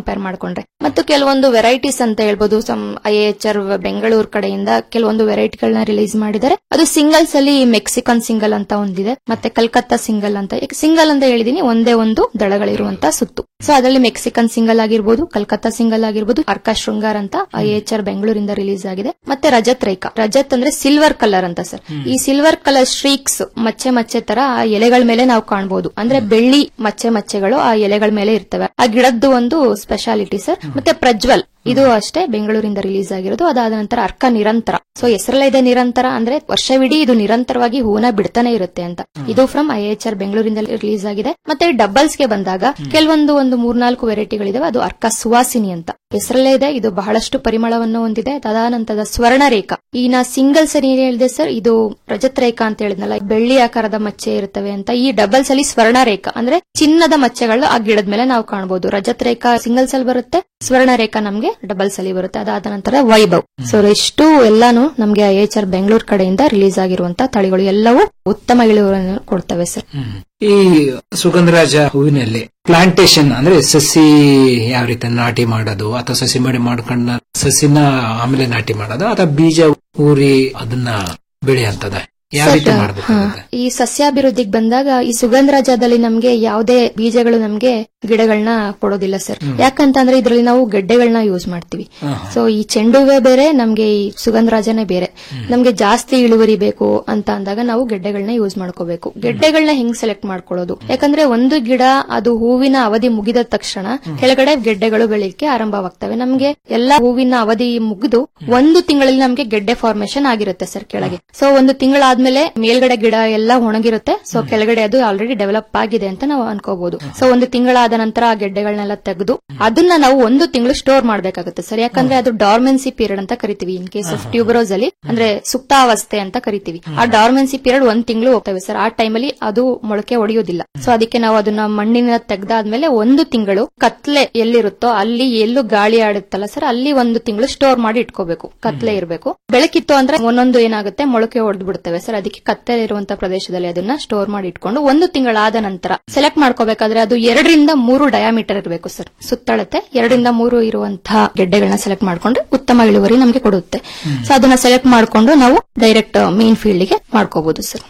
ಕಂಪೇರ್ ಮಾಡ್ಕೊಂಡ್ರೆ ಮತ್ತು ಕೆಲವೊಂದು ವೆರೈಟೀಸ್ ಅಂತ ಹೇಳ್ಬೋದು some I H R Bengaluru ಕಡೆಯಿಂದ ಕೆಲವೊಂದು ವೆರೈಟಿಗಳನ್ನ ರಿಲೀಸ್ ಮಾಡಿದ್ದಾರೆ ಅದು ಸಿಂಗಲ್ಸ್ ಅಲ್ಲಿ ಮೆಕ್ಸಿಕನ್ ಸಿಂಗಲ್ ಅಂತ ಒಂದಿದೆ ಮತ್ತೆ ಕಲ್ಕತ್ತಾ ಸಿಂಗಲ್ ಅಂತ ಸಿಂಗಲ್ ಅಂತ ಹೇಳಿದೀನಿ ಒಂದೇ ಒಂದು ದಳಗಳಿರುವಂತ ಸುತ್ತು ಸೊ ಅದರಲ್ಲಿ ಮೆಕ್ಸಿಕನ್ ಸಿಂಗಲ್ ಆಗಿರ್ಬೋದು ಕಲ್ಕತ್ತಾ ಸಿಂಗಲ್ ಆಗಿರ್ಬೋದು ಅರ್ಕ ಶೃಂಗಾರ್ ಅಂತ ಐ ಎಚ್ ಆರ್ ಬೆಂಗಳೂರಿಂದ ರಿಲೀಸ್ ಆಗಿದೆ ಮತ್ತೆ ರಜತ್ ರೇಖಾ ರಜತ್ ಅಂದ್ರೆ ಸಿಲ್ವರ್ ಕಲರ್ ಅಂತ ಸರ್ ಈ ಸಿಲ್ವರ್ ಕಲರ್ ಸ್ಟ್ರೀಕ್ಸ್ ಮಚ್ಚೆ ಮಚ್ಚೆ ತರ ಆ ಎಲೆಗಳ ಮೇಲೆ ನಾವು ಕಾಣಬಹುದು ಅಂದ್ರೆ ಬೆಳ್ಳಿ ಮಚ್ಚೆ ಮಚ್ಚೆಗಳು ಆ ಎಲೆಗಳ ಮೇಲೆ ಇರ್ತವೆ ಆ ಗಿಡದ್ದು ಒಂದು ಸ್ಪೆಷಾಲಿಟಿ ಸರ್ ಮತ್ತೆ ಪ್ರಜ್ವಲ್ ಇದು ಅಷ್ಟೇ ಬೆಂಗಳೂರಿಂದ ರಿಲೀಸ್ ಆಗಿರೋದು ಅದಾದ ನಂತರ ಅರ್ಕ ನಿರಂತರ ಸೊ ಹೆಸರಲ್ಲೇ ಇದೆ ನಿರಂತರ ಅಂದ್ರೆ ವರ್ಷವಿಡೀ ಇದು ನಿರಂತರವಾಗಿ ಹೂವನ ಬಿಡ್ತಾನೆ ಇರುತ್ತೆ ಅಂತ ಇದು ಫ್ರಮ್ ಐ ಎಚ್ ಆರ್ ಬೆಂಗಳೂರಿಂದ ರಿಲೀಸ್ ಆಗಿದೆ ಮತ್ತೆ ಡಬಲ್ಸ್ ಗೆ ಬಂದಾಗ ಕೆಲವೊಂದು ಒಂದು ಮೂರ್ನಾಲ್ಕು ವೆರೈಟಿಗಳಿದಾವೆ ಅದು ಅರ್ಕ ಸುವಾಸಿನಿ ಅಂತ ಹೆಸರಲ್ಲೇ ಇದೆ ಇದು ಬಹಳಷ್ಟು ಪರಿಮಳವನ್ನು ಹೊಂದಿದೆ ತದಾನಂತರದ ಸ್ವರ್ಣ ರೇಖಾ ಈ ನಾ ಸಿಂಗಲ್ಸ್ ಏನ್ ಹೇಳಿದೆ ಸರ್ ಇದು ರಜತ್ ರೇಖಾ ಅಂತ ಹೇಳಿದ್ನಲ್ಲ ಬೆಳ್ಳಿ ಆಕಾರದ ಮಚ್ಚೆ ಇರ್ತವೆ ಅಂತ ಈ ಡಬಲ್ಸ್ ಅಲ್ಲಿ ಸ್ವರ್ಣ ರೇಖಾ ಅಂದ್ರೆ ಚಿನ್ನದ ಮಚ್ಚೆಗಳು ಆ ಗಿಡದ ಮೇಲೆ ನಾವು ಕಾಣಬಹುದು ರಜತ್ ರೇಖಾ ಸಿಂಗಲ್ಸ್ ಅಲ್ಲಿ ಬರುತ್ತೆ ಸ್ವರ್ಣ ರೇಖಾ ನಮ್ಗೆ ಡಬಲ್ಸ್ ಅಲ್ಲಿ ಬರುತ್ತೆ ಅದಾದ ನಂತರ ವೈಭವ್ ಸೊ ಎಷ್ಟು ಎಲ್ಲಾನು ನಮ್ಗೆ ಐ ಎಚ್ ಆರ್ ಬೆಂಗಳೂರು ಕಡೆಯಿಂದ ರಿಲೀಸ್ ಆಗಿರುವಂತಹ ತಳಿಗಳು ಎಲ್ಲವೂ ಉತ್ತಮ ಇಳುವರಿಯನ್ನು ಕೊಡ್ತವೆ ಸರ್ ಈ ಸುಗಂಧರಾಜ ಹೂವಿನಲ್ಲಿ ಪ್ಲಾಂಟೇಶನ್ ಅಂದ್ರೆ ಸಸಿ ಯಾವ ರೀತಿ ನಾಟಿ ಮಾಡೋದು ಅಥವಾ ಸಸಿ ಮಡಿ ಮಾಡ್ಕೊಂಡ ಸಸಿನ ಆಮೇಲೆ ನಾಟಿ ಮಾಡೋದು ಅಥವಾ ಬೀಜ ಊರಿ ಅದನ್ನ ಬೆಳೆಯಂತದ ಯಾವ ರೀತಿ ಸರ್, ಮಾಡಬೇಕು ಹಾ. ಈ ಸಸ್ಯಾಭಿವೃದ್ಧಿಗೆ ಬಂದಾಗ ಈ ಸುಗಂಧರಾಜದಲ್ಲಿ ನಮ್ಗೆ ಯಾವುದೇ ಬೀಜಗಳು ನಮ್ಗೆ ಗಿಡಗಳನ್ನ ಕೊಡೋದಿಲ್ಲ ಸರ್ ಯಾಕಂತಂದ್ರೆ ಇದ್ರಲ್ಲಿ ನಾವು ಗೆಡ್ಡೆಗಳನ್ನ ಯೂಸ್ ಮಾಡ್ತೀವಿ ಸೊ ಈ ಚೆಂಡು ಹೂವೇ ಬೇರೆ ನಮ್ಗೆ ಈ ಸುಗಂಧರಾಜನೇ ಬೇರೆ ನಮ್ಗೆ ಜಾಸ್ತಿ ಇಳುವರಿ ಬೇಕು ಅಂತ ಅಂದಾಗ ನಾವು ಗೆಡ್ಡೆಗಳನ್ನ ಯೂಸ್ ಮಾಡ್ಕೋಬೇಕು ಗೆಡ್ಡೆಗಳನ್ನ ಹೆಂಗ್ ಸೆಲೆಕ್ಟ್ ಮಾಡ್ಕೊಳ್ಳೋದು ಯಾಕಂದ್ರೆ ಒಂದು ಗಿಡ ಅದು ಹೂವಿನ ಅವಧಿ ಮುಗಿದ ತಕ್ಷಣ ಕೆಳಗಡೆ ಗೆಡ್ಡೆಗಳು ಬೆಳಿಲಿಕ್ಕೆ ಆರಂಭವಾಗ್ತವೆ ನಮ್ಗೆ ಎಲ್ಲಾ ಹೂವಿನ ಅವಧಿ ಮುಗಿದು ಒಂದು ತಿಂಗಳಲ್ಲಿ ನಮ್ಗೆ ಗೆಡ್ಡೆ ಫಾರ್ಮೇಶನ್ ಆಗಿರುತ್ತೆ ಸರ್ ಕೆಳಗೆ ಸೊ ಒಂದು ತಿಂಗಳಾದ್ಮೇಲೆ ಮೇಲ್ಗಡೆ ಗಿಡ ಎಲ್ಲ ಒಣಗಿರುತ್ತೆ ಸೊ ಕೆಳಗಡೆ ಅದು ಆಲ್ರೆಡಿ ಡೆವಲಪ್ ಆಗಿದೆ ಅಂತ ನಾವು ಅನ್ಕೋಬಹುದು ಸೊ ಒಂದು ತಿಂಗಳಾದ ನಂತರ ಆ ಗೆಡ್ಡೆಗಳನ್ನೆಲ್ಲ ತೆಗೆದು ಅದನ್ನ ನಾವು ಒಂದು ತಿಂಗಳು ಸ್ಟೋರ್ ಮಾಡ್ಬೇಕಾಗುತ್ತೆ ಸರ್ ಯಾಕಂದ್ರೆ ಅದು ಡಾರ್ಮೆನ್ಸಿ ಪೀರಿಯಡ್ ಅಂತ ಕರಿತೀವಿ ಇನ್ ಕೇಸ್ ಆಫ್ ಟ್ಯೂಬರೋಸ್ ಅಲ್ಲಿ ಅಂದ್ರೆ ಸುಪ್ತಾವಸ್ಥೆ ಅಂತ ಕರಿತೀವಿ ಆ ಡಾರ್ಮೆನ್ಸಿ ಪೀರಿಯಡ್ ಒಂದ್ ತಿಂಗಳು ಹೋಗ್ತವೆ ಸರ್ ಆ ಟೈಮಲ್ಲಿ ಅದು ಮೊಳಕೆ ಒಡೆಯೋದಿಲ್ಲ ಸೊ ಅದಕ್ಕೆ ನಾವು ಅದನ್ನ ಮಣ್ಣಿನ ತೆಗ್ದಾದ್ಮೇಲೆ ಒಂದು ತಿಂಗಳು ಕತ್ಲೆ ಎಲ್ಲಿರುತ್ತೋ ಅಲ್ಲಿ ಎಲ್ಲೂ ಗಾಳಿ ಆಡುತ್ತಲ್ಲ ಸರ್ ಅಲ್ಲಿ ಒಂದು ತಿಂಗಳು ಸ್ಟೋರ್ ಮಾಡಿ ಇಟ್ಕೋಬೇಕು ಕತ್ಲೆ ಇರಬೇಕು ಬೆಳಕಿತ್ತು ಅಂದ್ರೆ ಒಂದೊಂದು ಏನಾಗುತ್ತೆ ಮೊಳಕೆ ಹೊಡೆದು ಬಿಡ್ತವೆ ಸರ್ ಅದಕ್ಕೆ ಕತ್ತಲೆ ಇರುವಂತ ಪ್ರದೇಶದಲ್ಲಿ ಅದನ್ನ ಸ್ಟೋರ್ ಮಾಡಿ ಇಟ್ಕೊಂಡು ಒಂದು ತಿಂಗಳಾದ ನಂತರ ಸೆಲೆಕ್ಟ್ ಮಾಡ್ಕೋಬೇಕಾದ್ರೆ ಅದು ಎರಡರಿಂದ ಮೂರು ಡಯಾಮೀಟರ್ ಇರಬೇಕು ಸರ್ ಸುತ್ತಳತೆ ಎರಡರಿಂದ ಮೂರು ಇರುವಂತಹ ಗೆಡ್ಡೆಗಳನ್ನ ಸೆಲೆಕ್ಟ್ ಮಾಡ್ಕೊಂಡ್ರೆ ಉತ್ತಮ ಇಳುವರಿ ನಮಗೆ ಕೊಡುತ್ತೆ ಸೊ ಅದನ್ನ ಸೆಲೆಕ್ಟ್ ಮಾಡ್ಕೊಂಡು ನಾವು ಡೈರೆಕ್ಟ್ ಮೇನ್ ಫೀಲ್ಡ್ ಗೆ ಮಾಡ್ಕೋಬಹುದು ಸರ್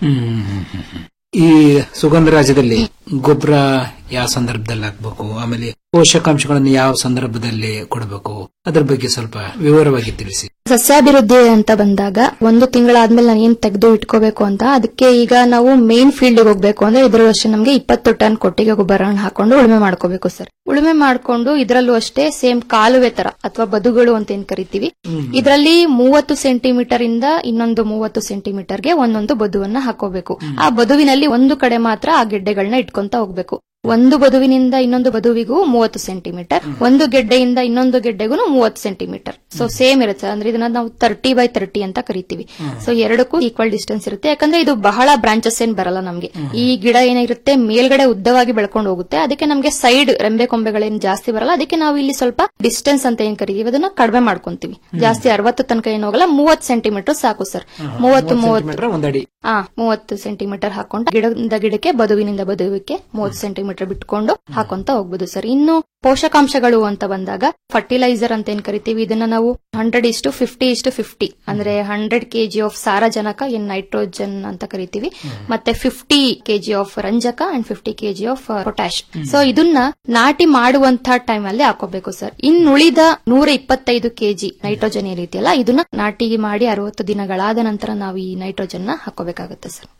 ಈ ಸುಗಂಧರಾಜದಲ್ಲಿ ಗೊಬ್ಬರ ಯಾವ ಸಂದರ್ಭದಲ್ಲಿ ಹಾಕ್ಬೇಕು ಆಮೇಲೆ ಪೋಷಕಾಂಶಗಳನ್ನು ಯಾವ ಸಂದರ್ಭದಲ್ಲಿ ಕೊಡಬೇಕು ಅದ್ರ ಬಗ್ಗೆ ಸ್ವಲ್ಪ ವಿವರವಾಗಿ ತಿಳಿಸಿ ಸಸ್ಯಾಭಿವೃದ್ಧಿ ಅಂತ ಬಂದಾಗ ಒಂದು ತಿಂಗಳಾದ್ಮೇಲೆ ನಾನು ಏನ್ ತೆಗೆದು ಇಟ್ಕೋಬೇಕು ಅಂತ ಅದಕ್ಕೆ ಈಗ ನಾವು ಮೇನ್ ಫೀಲ್ಡ್ ಹೋಗ್ಬೇಕು ಅಂದ್ರೆ ಇದ್ರಲ್ಲೂ ಅಷ್ಟೇ ನಮಗೆ ಇಪ್ಪತ್ತು ಟನ್ ಕೊಟ್ಟಿಗೆ ಗೊಬ್ಬರವನ್ನು ಹಾಕೊಂಡು ಉಳುಮೆ ಮಾಡ್ಕೋಬೇಕು ಸರ್ ಉಳುಮೆ ಮಾಡ್ಕೊಂಡು ಇದರಲ್ಲೂ ಅಷ್ಟೇ ಸೇಮ್ ಕಾಲುವೆ ತರ ಅಥವಾ ಬದುಗಳು ಅಂತ ಏನ್ ಕರಿತೀವಿ ಇದರಲ್ಲಿ ಮೂವತ್ತು ಸೆಂಟಿಮೀಟರ್ ಇಂದ ಇನ್ನೊಂದು ಮೂವತ್ತು ಸೆಂಟಿಮೀಟರ್ಗೆ ಒಂದೊಂದು ಬದುವನ್ನ ಹಾಕೋಬೇಕು ಆ ಬದುವಿನಲ್ಲಿ ಒಂದು ಕಡೆ ಮಾತ್ರ ಆ ಗೆಡ್ಡೆಗಳನ್ನ ಇಟ್ಕೊಂತ ಹೋಗ್ಬೇಕು ಒಂದು ಬದುವಿನಿಂದ ಇನ್ನೊಂದು ಬದುವಿಗೂ ಮೂವತ್ತು ಸೆಂಟಿಮೀಟರ್ ಒಂದು ಗೆಡ್ಡೆಯಿಂದ ಇನ್ನೊಂದು ಗೆಡ್ಡೆಗೂ ಮೂವತ್ತು ಸೆಂಟಿಮೀಟರ್ ಸೊ ಸೇಮ್ ಇರುತ್ತೆ ಅಂದ್ರೆ ಇದನ್ನ ನಾವು ತರ್ಟಿ ಬೈ ತರ್ಟಿ ಅಂತ ಕರಿತೀವಿ ಸೊ ಎರಡಕ್ಕೂ ಈಕ್ವಲ್ ಡಿಸ್ಟೆನ್ಸ್ ಇರುತ್ತೆ ಯಾಕಂದ್ರೆ ಇದು ಬಹಳ ಬ್ರಾಂಚಸ್ ಏನ್ ಬರಲ್ಲ ನಮ್ಗೆ ಈ ಗಿಡ ಏನಿರುತ್ತೆ ಮೇಲ್ಗಡೆ ಉದ್ದವಾಗಿ ಬೆಳ್ಕೊಂಡು ಹೋಗುತ್ತೆ ಅದಕ್ಕೆ ನಮ್ಗೆ ಸೈಡ್ ರೆಂಬೆ ಕೊಂಬೆಗಳೇನು ಜಾಸ್ತಿ ಬರಲ್ಲ ಅದಕ್ಕೆ ನಾವು ಇಲ್ಲಿ ಸ್ವಲ್ಪ ಡಿಸ್ಟೆನ್ಸ್ ಅಂತ ಏನ್ ಕರಿತೀವಿ ಅದನ್ನ ಕಡಿಮೆ ಮಾಡ್ಕೊಂತೀವಿ ಜಾಸ್ತಿ ಅರವತ್ತು ತನಕ ಏನು ಹೋಗಲ್ಲ ಮೂವತ್ತು ಸೆಂಟಿಮೀಟರ್ ಸಾಕು ಸರ್ ಮೂವತ್ತು ಮೂವತ್ತು ಒಂದಡಿ ಆ ಮೂವತ್ತು ಸೆಂಟಿಮೀಟರ್ ಹಾಕೊಂಡು ಗಿಡದಿಂದ ಗಿಡಕ್ಕೆ ಬದುವಿನಿಂದ ಬದುವಿಗೆ ಮೂವತ್ತು ಸೆಂಟಿಮೀಟರ್ ಬಿಟ್ಕೊಂಡು ಹಾಕೊಂತ ಹೋಗ್ಬೋದು ಸರ್ ಇನ್ನು ಪೋಷಕಾಂಶಗಳು ಅಂತ ಬಂದಾಗ ಫರ್ಟಿಲೈಸರ್ ಅಂತ ಏನ್ ಕರಿತೀವಿ ಇದನ್ನ ನಾವು ಹಂಡ್ರೆಡ್ ಇಷ್ಟು ಫಿಫ್ಟಿ ಇಷ್ಟು ಫಿಫ್ಟಿ ಅಂದ್ರೆ ಹಂಡ್ರೆಡ್ ಕೆಜಿ ಆಫ್ ಸಾರಜನಕ ಏನ್ ನೈಟ್ರೋಜನ್ ಅಂತ ಕರಿತೀವಿ ಮತ್ತೆ ಫಿಫ್ಟಿ ಕೆಜಿ ಆಫ್ ರಂಜಕ and fifty KG of potash so ಇದನ್ನ ನಾಟಿ ಮಾಡುವಂತ ಟೈಮ್ ಅಲ್ಲಿ ಹಾಕೋಬೇಕು ಸರ್ ಇನ್ನುಳಿದ ನೂರ ಇಪ್ಪತ್ತೈದು ಕೆಜಿ ನೈಟ್ರೋಜನ್ ಏನ್ ರೀತಿಯಲ್ಲ ಇದನ್ನ ನಾಟಿ ಮಾಡಿ ಅರವತ್ತು ದಿನಗಳಾದ ನಂತರ ನಾವು ಈ ನೈಟ್ರೋಜನ್ ನ ಹಾಕೋಬೇಕಾಗುತ್ತೆ ಸರ್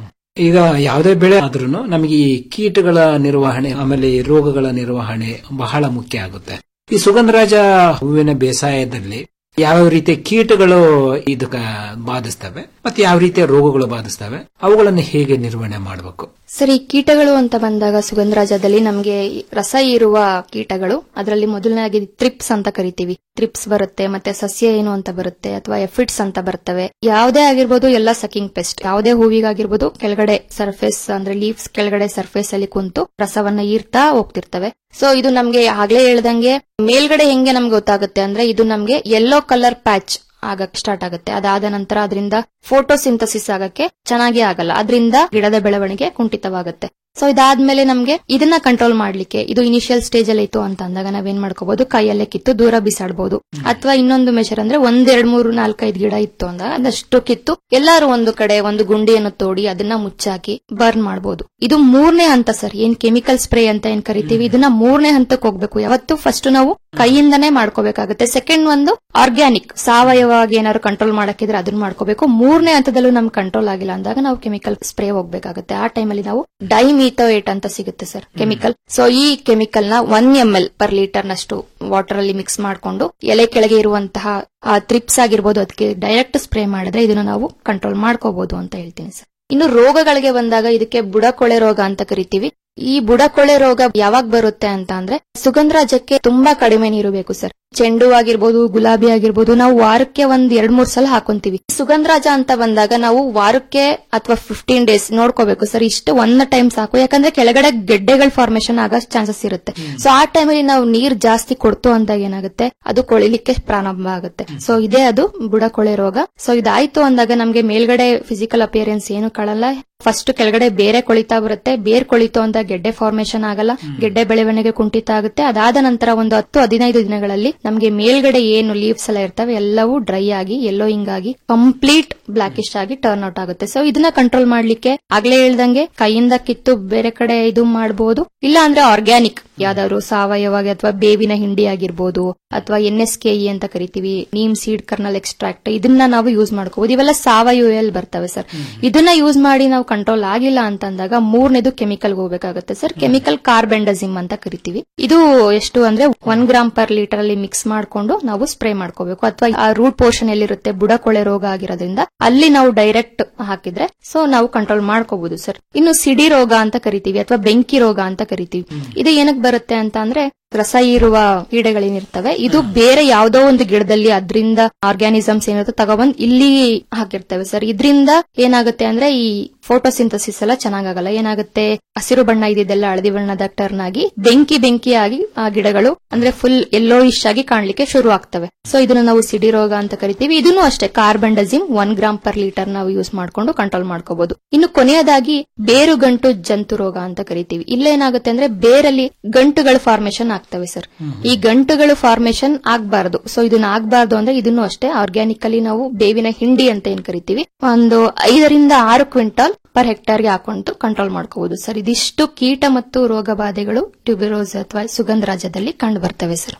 ಈಗ ಯಾವುದೇ ಬೆಳೆ ಆದ್ರೂ ನಮಗೆ ಈ ಕೀಟಗಳ ನಿರ್ವಹಣೆ ಆಮೇಲೆ ಈ ರೋಗಗಳ ನಿರ್ವಹಣೆ ಬಹಳ ಮುಖ್ಯ ಆಗುತ್ತೆ ಈ ಸುಗಂಧರಾಜ ಹೂವಿನ ಬೇಸಾಯದಲ್ಲಿ ಯಾವ ರೀತಿಯ ಕೀಟಗಳು ಇದಕ್ಕೆ ಬಾಧಿಸ್ತವೆ ಮತ್ತೆ ಯಾವ ರೀತಿಯ ರೋಗಗಳು ಬಾಧಿಸ್ತವೆ ಅವುಗಳನ್ನು ಹೇಗೆ ನಿರ್ವಹಣೆ ಮಾಡಬೇಕು ಸರ್ ಈ ಕೀಟಗಳು ಅಂತ ಬಂದಾಗ ಸುಗಂಧರಾಜದಲ್ಲಿ ನಮಗೆ ರಸ ಇರುವ ಕೀಟಗಳು ಅದರಲ್ಲಿ ಮೊದಲನೇದಾಗಿ ತ್ರಿಪ್ಸ್ ಅಂತ ಕರಿತೀವಿ ತ್ರಿಪ್ಸ್ ಬರುತ್ತೆ ಮತ್ತೆ ಸಸ್ಯ ಏನು ಅಂತ ಬರುತ್ತೆ ಅಥವಾ ಎಫಿಟ್ಸ್ ಅಂತ ಬರ್ತವೆ ಯಾವುದೇ ಆಗಿರ್ಬೋದು ಎಲ್ಲ ಸಕಿಂಗ್ ಪೆಸ್ಟ್ ಯಾವುದೇ ಹೂವಿಗಾಗಿರ್ಬೋದು ಕೆಳಗಡೆ ಸರ್ಫೇಸ್ ಅಂದ್ರೆ ಲೀವ್ಸ್ ಕೆಳಗಡೆ ಸರ್ಫೇಸ್ ಅಲ್ಲಿ ಕುಂತು ರಸವನ್ನ ಈರ್ತಾ ಹೋಗ್ತಿರ್ತವೆ ಸೊ ಇದು ನಮ್ಗೆ ಆಗ್ಲೇ ಹೇಳ್ದಂಗೆ ಮೇಲ್ಗಡೆ ಹೆಂಗೆ ನಮ್ಗೆ ಗೊತ್ತಾಗುತ್ತೆ ಅಂದ್ರೆ ಇದು ನಮ್ಗೆ ಯೆಲ್ಲೋ ಕಲರ್ ಪ್ಯಾಚ್ ಆಗಕ್ ಸ್ಟಾರ್ಟ್ ಆಗುತ್ತೆ ಅದಾದ ನಂತರ ಅದರಿಂದ ಫೋಟೋಸಿಂಥಸಿಸ್ ಆಗಕ್ಕೆ ಚೆನ್ನಾಗಿ ಆಗಲ್ಲ ಅದರಿಂದ ಗಿಡದ ಬೆಳವಣಿಗೆ ಕುಂಠಿತವಾಗುತ್ತೆ ಸೊ ಇದಾದ್ಮೇಲೆ ನಮ್ಗೆ ಇದನ್ನ ಕಂಟ್ರೋಲ್ ಮಾಡ್ಲಿಕ್ಕೆ ಇದು ಇನಿಷಿಯಲ್ ಸ್ಟೇಜ್ ಅಲ್ಲಿ ಇತ್ತು ಅಂತ ಅಂದಾಗ ನಾವೇನ್ ಮಾಡ್ಕೋಬಹುದು ಕೈಯಲ್ಲೇ ಕಿತ್ತು ದೂರ ಬಿಸಾಡ್ಬಹುದು ಅಥವಾ ಇನ್ನೊಂದು ಮೆಷರ್ ಅಂದ್ರೆ ಒಂದ್ ಎರಡ್ ಮೂರು ನಾಲ್ಕೈದು ಗಿಡ ಇತ್ತು ಅಂದಾಗ ಅದಷ್ಟು ಕಿತ್ತು ಎಲ್ಲಾರು ಒಂದು ಕಡೆ ಒಂದು ಗುಂಡಿಯನ್ನು ತೋಡಿ ಅದನ್ನ ಮುಚ್ಚಾಕಿ ಬರ್ನ್ ಮಾಡಬಹುದು ಇದು ಮೂರನೇ ಹಂತ ಸರ್ ಏನ್ ಕೆಮಿಕಲ್ ಸ್ಪ್ರೇ ಅಂತ ಏನ್ ಕರಿತೀವಿ ಇದನ್ನ ಮೂರನೇ ಹಂತಕ್ಕೆ ಹೋಗ್ಬೇಕು ಯಾವತ್ತು ಫಸ್ಟ್ ನಾವು ಕೈಯಿಂದನೇ ಮಾಡ್ಕೋಬೇಕಾಗುತ್ತೆ ಸೆಕೆಂಡ್ ಒಂದು ಆರ್ಗ್ಯಾನಿಕ್ ಸಾವಯವಾಗಿ ಏನಾದ್ರು ಕಂಟ್ರೋಲ್ ಮಾಡಕ್ಕಿದ್ರೆ ಅದನ್ನ ಮಾಡ್ಕೋಬೇಕು ಮೂರನೇ ಹಂತದಲ್ಲೂ ನಮ್ ಕಂಟ್ರೋಲ್ ಆಗಿಲ್ಲ ಅಂದಾಗ ನಾವು ಕೆಮಿಕಲ್ ಸ್ಪ್ರೇ ಹೋಗ್ಬೇಕಾಗುತ್ತೆ ಆ ಟೈಮಲ್ಲಿ ನಾವು ಡೈಮೀಥೋಯೇಟ್ ಅಂತ ಸಿಗುತ್ತೆ ಸರ್ ಕೆಮಿಕಲ್ ಸೊ ಈ ಕೆಮಿಕಲ್ ನ one M L per litre ನಷ್ಟು ವಾಟರ್ ಅಲ್ಲಿ ಮಿಕ್ಸ್ ಮಾಡ್ಕೊಂಡು ಎಲೆ ಕೆಳಗೆ ಇರುವಂತಹ ತ್ರಿಪ್ಸ್ ಆಗಿರ್ಬೋದು ಅದಕ್ಕೆ ಡೈರೆಕ್ಟ್ ಸ್ಪ್ರೇ ಮಾಡಿದ್ರೆ ಇದನ್ನ ನಾವು ಕಂಟ್ರೋಲ್ ಮಾಡ್ಕೋಬಹುದು ಅಂತ ಹೇಳ್ತೀನಿ ಸರ್ ಇನ್ನು ರೋಗಗಳಿಗೆ ಬಂದಾಗ ಇದಕ್ಕೆ ಬುಡಕೊಳೆ ರೋಗ ಅಂತ ಕರಿತೀವಿ ಈ ಬುಡಕೊಳೆ ರೋಗ ಯಾವಾಗ ಬರುತ್ತೆ ಅಂತ ಅಂದ್ರೆ ಸುಗಂಧರಾಜಕ್ಕೆ ತುಂಬಾ ಕಡಿಮೆ ನೀರು ಬೇಕು ಸರ್ ಚೆಂಡು ಆಗಿರ್ಬೋದು ಗುಲಾಬಿ ಆಗಿರ್ಬೋದು ನಾವು ವಾರಕ್ಕೆ ಒಂದ್ ಎರಡ್ ಮೂರ್ ಸಲ ಹಾಕೊಂತೀವಿ ಸುಗಂಧರಾಜ ಅಂತ ಬಂದಾಗ ನಾವು ವಾರಕ್ಕೆ ಅಥವಾ ಫಿಫ್ಟೀನ್ ಡೇಸ್ ನೋಡ್ಕೋಬೇಕು ಸರ್ ಇಷ್ಟು ಒಂದ್ ಟೈಮ್ ಸಾಕು ಯಾಕಂದ್ರೆ ಕೆಳಗಡೆ ಗೆಡ್ಡೆಗಳ ಫಾರ್ಮೇಶನ್ ಆಗೋ ಚಾನ್ಸಸ್ ಇರುತ್ತೆ ಸೊ ಆ ಟೈಮಲ್ಲಿ ನಾವು ನೀರ್ ಜಾಸ್ತಿ ಕೊಡ್ತು ಅಂದಾಗ ಏನಾಗುತ್ತೆ ಅದು ಕೊಳಿಲಿಕ್ಕೆ ಪ್ರಾರಂಭ ಆಗುತ್ತೆ ಸೊ ಇದೇ ಅದು ಬುಡಕೊಳೆ ರೋಗ ಸೊ ಇದಾಯ್ತು ಅಂದಾಗ ನಮ್ಗೆ ಮೇಲ್ಗಡೆ ಫಿಸಿಕಲ್ ಅಪಿಯರೆನ್ಸ್ ಏನು ಕಾಣಲ್ಲ ಫಸ್ಟ್ ಕೆಳಗಡೆ ಬೇರೆ ಕೊಳಿತಾ ಬರುತ್ತೆ ಬೇರ್ ಕೊಳಿತು ಅಂತ ಗೆಡ್ಡೆ ಫಾರ್ಮೇಶನ್ ಆಗಲ್ಲ ಗೆಡ್ಡೆ ಬೆಳವಣಿಗೆ ಕುಂಠಿತ ಆಗುತ್ತೆ ಅದಾದ ನಂತರ ಒಂದು ಹತ್ತು ಹದಿನೈದು ದಿನಗಳಲ್ಲಿ ನಮ್ಗೆ ಮೇಲ್ಗಡೆ ಏನು ಲೀವ್ಸ್ ಎಲ್ಲ ಇರ್ತವೆ ಎಲ್ಲವೂ ಡ್ರೈ ಆಗಿ ಯೆಲ್ಲೋಯಿಂಗ್ ಆಗಿ ಕಂಪ್ಲೀಟ್ ಬ್ಲಾಕಿಶ್ ಆಗಿ ಟರ್ನ್ ಔಟ್ ಆಗುತ್ತೆ ಸೊ ಇದನ್ನ ಕಂಟ್ರೋಲ್ ಮಾಡ್ಲಿಕ್ಕೆ ಆಗ್ಲೇ ಹೇಳ್ದಂಗೆ ಕೈಯಿಂದ ಕಿತ್ತು ಬೇರೆ ಕಡೆ ಇದು ಮಾಡಬಹುದು ಇಲ್ಲ ಅಂದ್ರೆ ಆರ್ಗ್ಯಾನಿಕ್ ಯಾವ್ದಾದ್ರು ಸಾವಯವಾಗಿ ಅಥವಾ ಬೇವಿನ ಹಿಂಡಿ ಆಗಿರ್ಬೋದು ಅಥವಾ ಎನ್ ಎಸ್ ಕೆ ಇ ಅಂತ ಕರಿತೀವಿ ನೀಮ್ ಸೀಡ್ ಕರ್ನಲ್ ಎಕ್ಸ್ಟ್ರಾಕ್ಟ್ ಇದನ್ನ ನಾವು ಯೂಸ್ ಮಾಡ್ಕೋಬಹುದು ಇವೆಲ್ಲ ಸಾವಯವಲ್ಲಿ ಬರ್ತವೆ ಸರ್ ಇದನ್ನ ಯೂಸ್ ಮಾಡಿ ನಾವು ಕಂಟ್ರೋಲ್ ಆಗಿಲ್ಲ ಅಂತಂದಾಗ ಮೂರನೇದು ಕೆಮಿಕಲ್ ಹೋಗ್ಬೇಕಾಗುತ್ತೆ ಸರ್ ಕೆಮಿಕಲ್ ಕಾರ್ಬೆಂಡಜಿಮ್ ಅಂತ ಕರಿತೀವಿ ಇದು ಎಷ್ಟು ಅಂದ್ರೆ ಒನ್ ಗ್ರಾಮ್ ಪರ್ ಲೀಟರ್ ಅಲ್ಲಿ ಮಿಕ್ಸ್ ಮಾಡ್ಕೊಂಡು ನಾವು ಸ್ಪ್ರೇ ಮಾಡ್ಕೋಬೇಕು ಅಥವಾ ಆ ರೂಟ್ ಪೋರ್ಷನ್ ಎಲ್ಲಿರುತ್ತೆ ಬುಡಕೊಳೆ ರೋಗ ಆಗಿರೋದ್ರಿಂದ ಅಲ್ಲಿ ನಾವು ಡೈರೆಕ್ಟ್ ಹಾಕಿದ್ರೆ ಸೊ ನಾವು ಕಂಟ್ರೋಲ್ ಮಾಡ್ಕೋಬಹುದು ಸರ್ ಇನ್ನು ಸಿಡಿ ರೋಗ ಅಂತ ಕರಿತೀವಿ ಅಥವಾ ಬೆಂಕಿ ರೋಗ ಅಂತ ಕರಿತೀವಿ ಇದು ಏನಕ್ಕೆ ಬರುತ್ತೆ ಅಂತ ಅಂದ್ರೆ ರಸ ಹೀರುವ ಕೀಡೆಗಳೇನಿರ್ತವೆ ಇದು ಬೇರೆ ಯಾವ್ದೋ ಒಂದು ಗಿಡದಲ್ಲಿ ಅದರಿಂದ ಆರ್ಗ್ಯಾನಿಸಮ್ಸ್ ಏನಿರುತ್ತೆ ತಗೊಬಂದ್ ಇಲ್ಲಿ ಹಾಕಿರ್ತವೆ ಸರ್ ಇದರಿಂದ ಏನಾಗುತ್ತೆ ಅಂದ್ರೆ ಈ ಫೋಟೋಸಿಂಥಸಿಸ್ ಎಲ್ಲ ಚೆನ್ನಾಗಾಗಲ್ಲ ಏನಾಗುತ್ತೆ ಹಸಿರು ಬಣ್ಣ ಇದ್ದಿದ್ದೆಲ್ಲ ಹಳದಿ ಬಣ್ಣದ ಟರ್ನ್ ಆಗಿ ಬೆಂಕಿ ಬೆಂಕಿಯಾಗಿ ಆ ಗಿಡಗಳು ಅಂದ್ರೆ ಫುಲ್ ಎಲ್ಲೋಯಿಶ್ ಆಗಿ ಕಾಣ್ಲಿಕ್ಕೆ ಶುರು ಆಗ್ತವೆ ಸೊ ಇದನ್ನ ನಾವು ಸಿಡಿ ರೋಗ ಅಂತ ಕರಿತೀವಿ ಇದನ್ನು ಅಷ್ಟೇ carbendazim one gram per litre ನಾವು ಯೂಸ್ ಮಾಡ್ಕೊಂಡು ಕಂಟ್ರೋಲ್ ಮಾಡ್ಕೋಬಹುದು ಇನ್ನು ಕೊನೆಯದಾಗಿ ಬೇರು ಗಂಟು ಜಂತು ರೋಗ ಅಂತ ಕರಿತೀವಿ ಇಲ್ಲೇನಾಗುತ್ತೆ ಅಂದ್ರೆ ಬೇರಲ್ಲಿ ಗಂಟುಗಳ ಫಾರ್ಮೇಶನ್ ಆಗ್ತವೆ ಸರ್ ಈ ಗಂಟುಗಳು ಫಾರ್ಮೇಶನ್ ಆಗ್ಬಾರ್ದು ಸೊ ಇದನ್ನ ಆಗ್ಬಾರ್ದು ಅಂದ್ರೆ ಇದನ್ನು ಅಷ್ಟೇ ಆರ್ಗ್ಯಾನಿಕ್ ಅಲ್ಲಿ ನಾವು ಬೇವಿನ ಹಿಂಡಿ ಅಂತ ಏನ್ ಕರಿತೀವಿ ಒಂದು ಐದರಿಂದ ಆರು ಕ್ವಿಂಟಾಲ್ ಪರ್ ಹೆಕ್ಟರ್ಗೆ ಹಾಕೊಂಡು ಕಂಟ್ರೋಲ್ ಮಾಡ್ಕೋಬಹುದು ಸರ್ ಇದಿಷ್ಟು ಕೀಟ ಮತ್ತು ರೋಗ ಬಾಧೆಗಳು ಟ್ಯೂಬಿರೋಸ್ ಅಥವಾ ಸುಗಂಧರಾಜದಲ್ಲಿ ಕಂಡು ಬರ್ತವೆ ಸರ್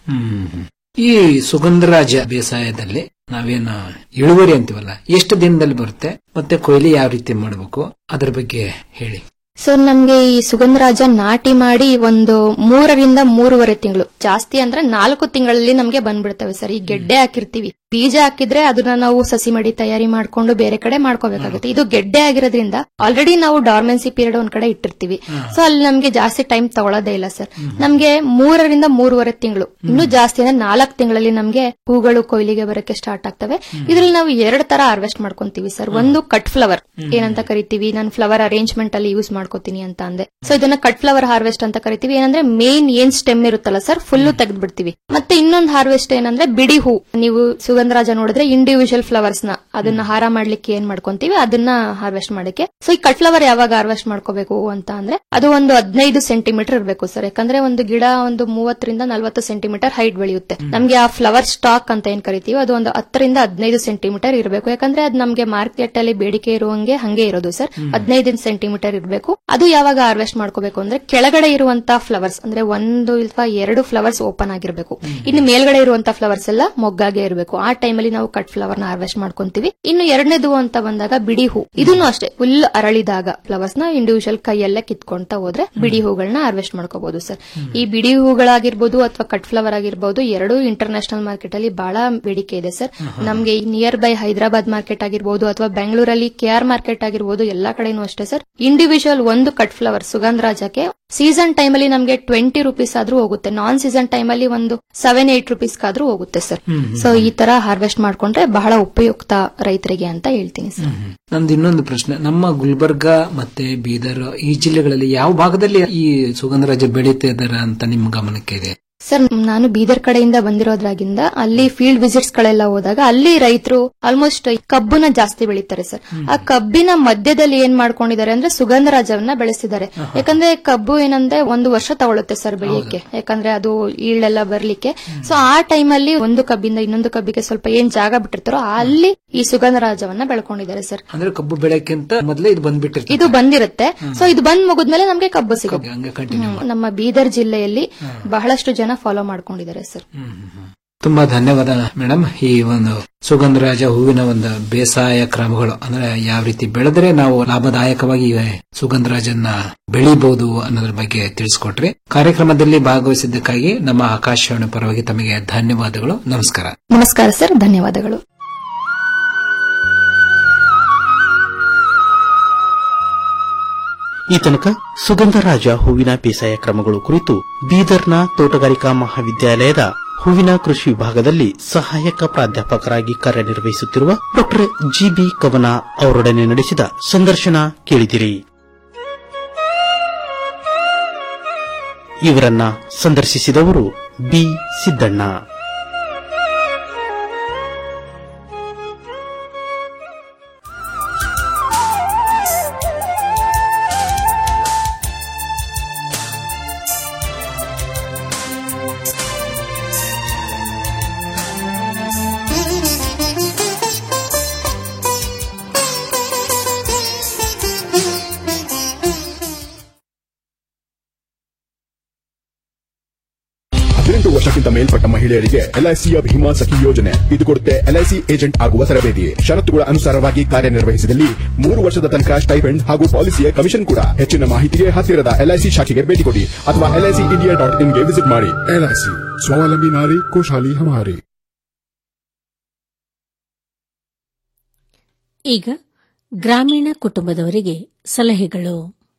ಈ ಸುಗಂಧರಾಜ ಬೇಸಾಯದಲ್ಲಿ ನಾವೇನು ಇಳುವರಿ ಅಂತೀವಲ್ಲ ಎಷ್ಟು ದಿನದಲ್ಲಿ ಬರುತ್ತೆ ಮತ್ತೆ ಕೊಯ್ಲಿ ಯಾವ ರೀತಿ ಮಾಡಬೇಕು ಅದರ ಬಗ್ಗೆ ಹೇಳಿ ಸರ್ ನಮ್ಗೆ ಈ ಸುಗಂಧರಾಜ ನಾಟಿ ಮಾಡಿ ಒಂದು ಮೂರರಿಂದ ಮೂರುವರೆ ತಿಂಗಳು ಜಾಸ್ತಿ ಅಂದ್ರೆ ನಾಲ್ಕು ತಿಂಗಳಲ್ಲಿ ನಮ್ಗೆ ಬಂದ್ಬಿಡ್ತವೆ ಸರ್ ಈ ಗೆಡ್ಡೆ ಹಾಕಿರ್ತೀವಿ ಬೀಜ ಹಾಕಿದ್ರೆ ಅದನ್ನ ನಾವು ಸಸಿ ಮಡಿ ತಯಾರಿ ಮಾಡ್ಕೊಂಡು ಬೇರೆ ಕಡೆ ಮಾಡ್ಕೋಬೇಕಾಗುತ್ತೆ ಇದು ಗೆಡ್ಡೆ ಆಗಿರೋದ್ರಿಂದ ಆಲ್ರೆಡಿ ನಾವು ಡಾರ್ಮೆನ್ಸಿ ಪೀರಿಯಡ್ ಒಂದ್ ಕಡೆ ಇಟ್ಟಿರ್ತೀವಿ ಸೊ ಅಲ್ಲಿ ನಮ್ಗೆ ಜಾಸ್ತಿ ಟೈಮ್ ತಗೊಳ್ಳೋದೇ ಇಲ್ಲ ಸರ್ ನಮ್ಗೆ ಮೂರರಿಂದ ಮೂರುವರೆ ತಿಂಗಳು ಇನ್ನೂ ಜಾಸ್ತಿ ಅಂದ್ರೆ ನಾಲ್ಕು ತಿಂಗಳಲ್ಲಿ ನಮ್ಗೆ ಹೂಗಳು ಕೊಯ್ಲಿಗೆ ಬರಕ್ಕೆ ಸ್ಟಾರ್ಟ್ ಆಗ್ತವೆ ಇದ್ರಲ್ಲಿ ನಾವು ಎರಡು ತರ ಹಾರ್ವೆಸ್ಟ್ ಮಾಡ್ಕೊಂತೀವಿ ಸರ್ ಒಂದು ಕಟ್ ಫ್ಲವರ್ ಏನಂತ ಕರಿತೀವಿ ನಾನು ಫ್ಲವರ್ ಅರೇಂಜ್ಮೆಂಟ್ ಅಲ್ಲಿ ಯೂಸ್ ಮಾಡ್ಕೋತೀನಿ ಅಂತ ಅಂದೆ ಸೊ ಇದನ್ನ ಕಟ್ ಫ್ಲವರ್ ಹಾರ್ವೆಸ್ಟ್ ಅಂತ ಕರಿತೀವಿ ಏನಂದ್ರೆ ಮೇನ್ ಏನ್ ಸ್ಟೆಮ್ ಇರುತ್ತಲ್ಲ ಸರ್ ಫುಲ್ ತೆಗೆದ್ಬಿಡ್ತೀವಿ ಮತ್ತೆ ಇನ್ನೊಂದು ಹಾರ್ವೆಸ್ಟ್ ಏನಂದ್ರೆ ಬಿಡಿ ಹೂ ನೀವು ಸುಗಂಧರಾಜ ನೋಡಿದ್ರೆ ಇಂಡಿವಿಜುವಲ್ ಫ್ಲವರ್ಸ್ ನ ಅದನ್ನ ಹಾರ ಮಾಡ್ಲಿಕ್ಕೆ ಏನ್ ಮಾಡ್ಕೊಂತೀವಿ ಅದನ್ನ ಹಾರ್ವೆಸ್ಟ್ ಮಾಡಕ್ಕೆ ಸೊ ಈ ಕಟ್ ಫ್ಲವರ್ ಯಾವಾಗ ಹಾರ್ವೆಸ್ಟ್ ಮಾಡ್ಕೋಬೇಕು ಅಂತ ಅಂದ್ರೆ ಅದು ಒಂದು ಹದಿನೈದು ಸೆಂಟಿಮೀಟರ್ ಇರಬೇಕು ಸರ್ ಯಾಕಂದ್ರೆ ಒಂದು ಗಿಡ ಒಂದು ಮೂವತ್ತರಿಂದ ನಲ್ವತ್ತು ಸೆಂಟಿಮೀಟರ್ ಹೈಟ್ ಬೆಳೆಯುತ್ತೆ ನಮ್ಗೆ ಆ ಫ್ಲವರ್ ಸ್ಟಾಕ್ ಅಂತ ಏನ್ ಕರಿತೀವಿ ಅದು ಒಂದು ಹತ್ತರಿಂದ ಹದಿನೈದು ಸೆಂಟಿಮೀಟರ್ ಇರಬೇಕು ಯಾಕಂದ್ರೆ ಅದು ನಮ್ಗೆ ಮಾರ್ಕೆಟ್ ಅಲ್ಲಿ ಬೇಡಿಕೆ ಇರುವಂಗೆ ಹಂಗೆ ಇರೋದು ಸರ್ ಹದಿನೈದು ಸೆಂಟಿಮೀಟರ್ ಇರಬೇಕು ಅದು ಯಾವಾಗ ಹಾರ್ವೆಸ್ಟ್ ಮಾಡ್ಕೋಬೇಕು ಅಂದ್ರೆ ಕೆಳಗಡೆ ಇರುವಂತಹ ಫ್ಲವರ್ಸ್ ಅಂದ್ರೆ ಒಂದು ಅಥವಾ ಎರಡು ಫ್ಲವರ್ಸ್ ಓಪನ್ ಆಗಿರ್ಬೇಕು ಇನ್ನು ಮೇಲ್ಗಡೆ ಇರುವಂತಹ ಫ್ಲವರ್ಸ್ ಎಲ್ಲ ಮೊಗ್ಗಾಗೆ ಇರಬೇಕು ಆ ಟೈಮಲ್ಲಿ ನಾವು ಕಟ್ ಫ್ಲವರ್ ನ ಹಾರ್ವೆಸ್ಟ್ ಮಾಡ್ಕೊಂತೀವಿ ಇನ್ನು ಎರಡನೇದು ಅಂತ ಬಂದಾಗ ಬಿಡಿ ಹೂ ಇದನ್ನು ಅಷ್ಟೇ ಫುಲ್ ಅರಳಿದಾಗ ಫ್ಲವರ್ಸ್ ನ ಇಂಡಿವಿಜುವಲ್ ಕೈಯಲ್ಲೇ ಕಿತ್ಕೊಂತ ಹೋದ್ರೆ ಬಿಡಿ ಹೂಗಳನ್ನ ಹಾರ್ವೆಸ್ಟ್ ಮಾಡ್ಕೋಬಹುದು ಸರ್ ಈ ಬಿಡಿ ಹೂಗಳಾಗಿರ್ಬೋದು ಅಥವಾ ಕಟ್ ಫ್ಲವರ್ ಆಗಿರ್ಬೋದು ಎರಡು ಇಂಟರ್ನ್ಯಾಷನಲ್ ಮಾರ್ಕೆಟ್ ಅಲ್ಲಿ ಬಹಳ ಬೇಡಿಕೆ ಇದೆ ಸರ್ ನಮ್ಗೆ ನಿಯರ್ ಬೈ ಹೈದರಾಬಾದ್ ಮಾರ್ಕೆಟ್ ಆಗಿರ್ಬೋದು ಅಥವಾ ಬೆಂಗಳೂರಲ್ಲಿ ಕೆ ಆರ್ ಮಾರ್ಕೆಟ್ ಆಗಿರ್ಬೋದು ಎಲ್ಲಾ ಕಡೆನೂ ಅಷ್ಟೇ ಸರ್ ಇಂಡಿವಿಜುವಲ್ ಒಂದು ಕಟ್ ಫ್ಲವರ್ ಸುಗಂಧರಾಜಕ್ಕೆ ಸೀಸನ್ ಟೈಮ್ ಅಲ್ಲಿ ನಮ್ಗೆ ಟ್ವೆಂಟಿ ರುಪೀಸ್ ಆದ್ರೂ ಹೋಗುತ್ತೆ ನಾನ್ ಸೀಸನ್ ಟೈಮ್ ಅಲ್ಲಿ ಒಂದು ಸೆವೆನ್ ಏಟ್ ರುಪೀಸ್ ಆದ್ರೂ ಹೋಗುತ್ತೆ ಸರ್ ಸೊ ಈ ತರ ಹಾರ್ವೆಸ್ಟ್ ಮಾಡ್ಕೊಂಡ್ರೆ ಬಹಳ ಉಪಯುಕ್ತ ರೈತರಿಗೆ ಅಂತ ಹೇಳ್ತೀನಿ ಸರ್ ನಂದು ಇನ್ನೊಂದು ಪ್ರಶ್ನೆ ನಮ್ಮ ಗುಲ್ಬರ್ಗ ಮತ್ತೆ ಬೀದರ್ ಈ ಜಿಲ್ಲೆಗಳಲ್ಲಿ ಯಾವ ಭಾಗದಲ್ಲಿ ಈ ಸುಗಂಧರಾಜ ಬೆಳೀತಾ ಇದಾರೆ ಅಂತ ನಿಮ್ಮ ಗಮನಕ್ಕೆ ಇದೆ ಸರ್ ನಾನು ಬೀದರ್ ಕಡೆಯಿಂದ ಬಂದಿರೋದ್ರಾಗಿಂದ ಅಲ್ಲಿ ಫೀಲ್ಡ್ ವಿಸಿಟ್ಸ್ ಗಳೆಲ್ಲ ಹೋದಾಗ ಅಲ್ಲಿ ರೈತರು ಆಲ್ಮೋಸ್ಟ್ ಕಬ್ಬನ್ನ ಜಾಸ್ತಿ ಬೆಳೀತಾರೆ ಸರ್ ಆ ಕಬ್ಬಿನ ಮಧ್ಯದಲ್ಲಿ ಏನ್ ಮಾಡ್ಕೊಂಡಿದ್ದಾರೆ ಅಂದ್ರೆ ಸುಗಂಧರಾಜವನ್ನ ಬೆಳೆಸಿದ್ದಾರೆ ಯಾಕಂದ್ರೆ ಕಬ್ಬು ಏನಂದ್ರೆ ಒಂದು ವರ್ಷ ತಗೊಳುತ್ತೆ ಸರ್ ಬೆಳೆಯಕ್ಕೆ ಯಾಕಂದ್ರೆ ಅದು ಈಳೆಲ್ಲ ಬರ್ಲಿಕ್ಕೆ ಸೊ ಆ ಟೈಮ್ ಅಲ್ಲಿ ಒಂದು ಕಬ್ಬಿಂದ ಇನ್ನೊಂದು ಕಬ್ಬಿಗೆ ಸ್ವಲ್ಪ ಏನ್ ಜಾಗ ಬಿಟ್ಟಿರ್ತಾರೋ ಅಲ್ಲಿ ಈ ಸುಗಂಧರಾಜವನ್ನ ಬೆಳ್ಕೊಂಡಿದ್ದಾರೆ ಸರ್ ಅಂದ್ರೆ ಕಬ್ಬು ಬೆಳೆಯಕ್ಕಿಂತ ಮೊದಲೇ ಇದು ಬಂದ್ಬಿಟ್ಟಿರ್ತದೆ ಇದು ಬಂದಿರುತ್ತೆ ಸೊ ಇದು ಬಂದ್ ಮುಗಿದ್ಮೇಲೆ ನಮ್ಗೆ ಕಬ್ಬು ಸಿಗುತ್ತೆ ಹಂಗೆ ಕಂಟಿನ್ಯೂ ಹ್ಮ್. ನಮ್ಮ ಬೀದರ್ ಜಿಲ್ಲೆಯಲ್ಲಿ ಬಹಳಷ್ಟು ಜನ ಫಾಲೋ ಮಾಡ್ಕೊಂಡಿದ್ದಾರೆ ಸರ್ ತುಂಬಾ ಧನ್ಯವಾದ ಮೇಡಮ್ ಈ ಒಂದು ಸುಗಂಧರಾಜ ಹೂವಿನ ಒಂದು ಬೇಸಾಯ ಕ್ರಮಗಳು ಅಂದ್ರೆ ಯಾವ ರೀತಿ ಬೆಳೆದ್ರೆ ನಾವು ಲಾಭದಾಯಕವಾಗಿ ಈ ಸುಗಂಧರಾಜನ್ನ ಬೆಳಿಬಹುದು ಅನ್ನೋದ್ರ ಬಗ್ಗೆ ತಿಳಿಸ್ಕೊಟ್ರಿ ಕಾರ್ಯಕ್ರಮದಲ್ಲಿ ಭಾಗವಹಿಸಿದ್ದಕ್ಕಾಗಿ ನಮ್ಮ ಆಕಾಶವಾಣಿ ಪರವಾಗಿ ತಮಗೆ ಧನ್ಯವಾದಗಳು ನಮಸ್ಕಾರ ನಮಸ್ಕಾರ ಸರ್ ಧನ್ಯವಾದಗಳು ಈ ತನಕ ಸುಗಂಧರಾಜ ಹೂವಿನ ಬೇಸಾಯ ಕ್ರಮಗಳು ಕುರಿತು ಬೀದರ್ನ ತೋಟಗಾರಿಕಾ ಮಹಾವಿದ್ಯಾಲಯದ ಹೂವಿನ ಕೃಷಿ ವಿಭಾಗದಲ್ಲಿ ಸಹಾಯಕ ಪ್ರಾಧ್ಯಾಪಕರಾಗಿ ಕಾರ್ಯನಿರ್ವಹಿಸುತ್ತಿರುವ ಡಾಕ್ಟರ್ ಜಿಬಿ ಕವನ ಅವರೊಡನೆ ನಡೆಸಿದ ಸಂದರ್ಶನ ಕೇಳಿದಿರಿ ಇವರನ್ನ ಸಂದರ್ಶಿಸಿದವರು ಬಿ ಸಿದ್ದಣ್ಣ ಹದಿನೆಂಟು ವರ್ಷಕ್ಕಿಂತ ಮೇಲ್ಪಟ್ಟ ಮಹಿಳೆಯರಿಗೆ ಎಲ್ಐಸಿಯ ಭೀಮಾ ಸಖಿ ಯೋಜನೆ ಇದು ಕೊಡುತ್ತೆ ಎಲ್ಐಸಿ ಏಜೆಂಟ್ ಆಗುವ ತರಬೇತಿ ಷರತ್ತುಗಳ ಅನುಸಾರವಾಗಿ ಕಾರ್ಯನಿರ್ವಹಿಸಿದಲ್ಲಿ ಮೂರು ವರ್ಷದ ತನಕ ಸ್ಟೈಫೆಂಡ್ ಹಾಗೂ ಪಾಲಿಸಿಯ ಕಮಿಷನ್ ಕೂಡ ಹೆಚ್ಚಿನ ಮಾಹಿತಿಗೆ ಹತ್ತಿರದ ಎಲ್ಐಸಿ ಶಾಖೆಗೆ ಭೇಟಿ ಕೊಡಿ ಅಥವಾ ಎಲ್ಐಸಿ ಇಂಡಿಯಾ ಡಾಟ್ ಇನ್ಗೆ ವಿಸಿಟ್ ಮಾಡಿ ಎಲ್ಐಸಿ ಸ್ವಾವಲಂಬಿ ನಾರಿ ಖುಷಾಲಿ ಹಮಾರಿ ಈಗ ಗ್ರಾಮೀಣ ಕುಟುಂಬದವರಿಗೆ ಸಲಹೆಗಳು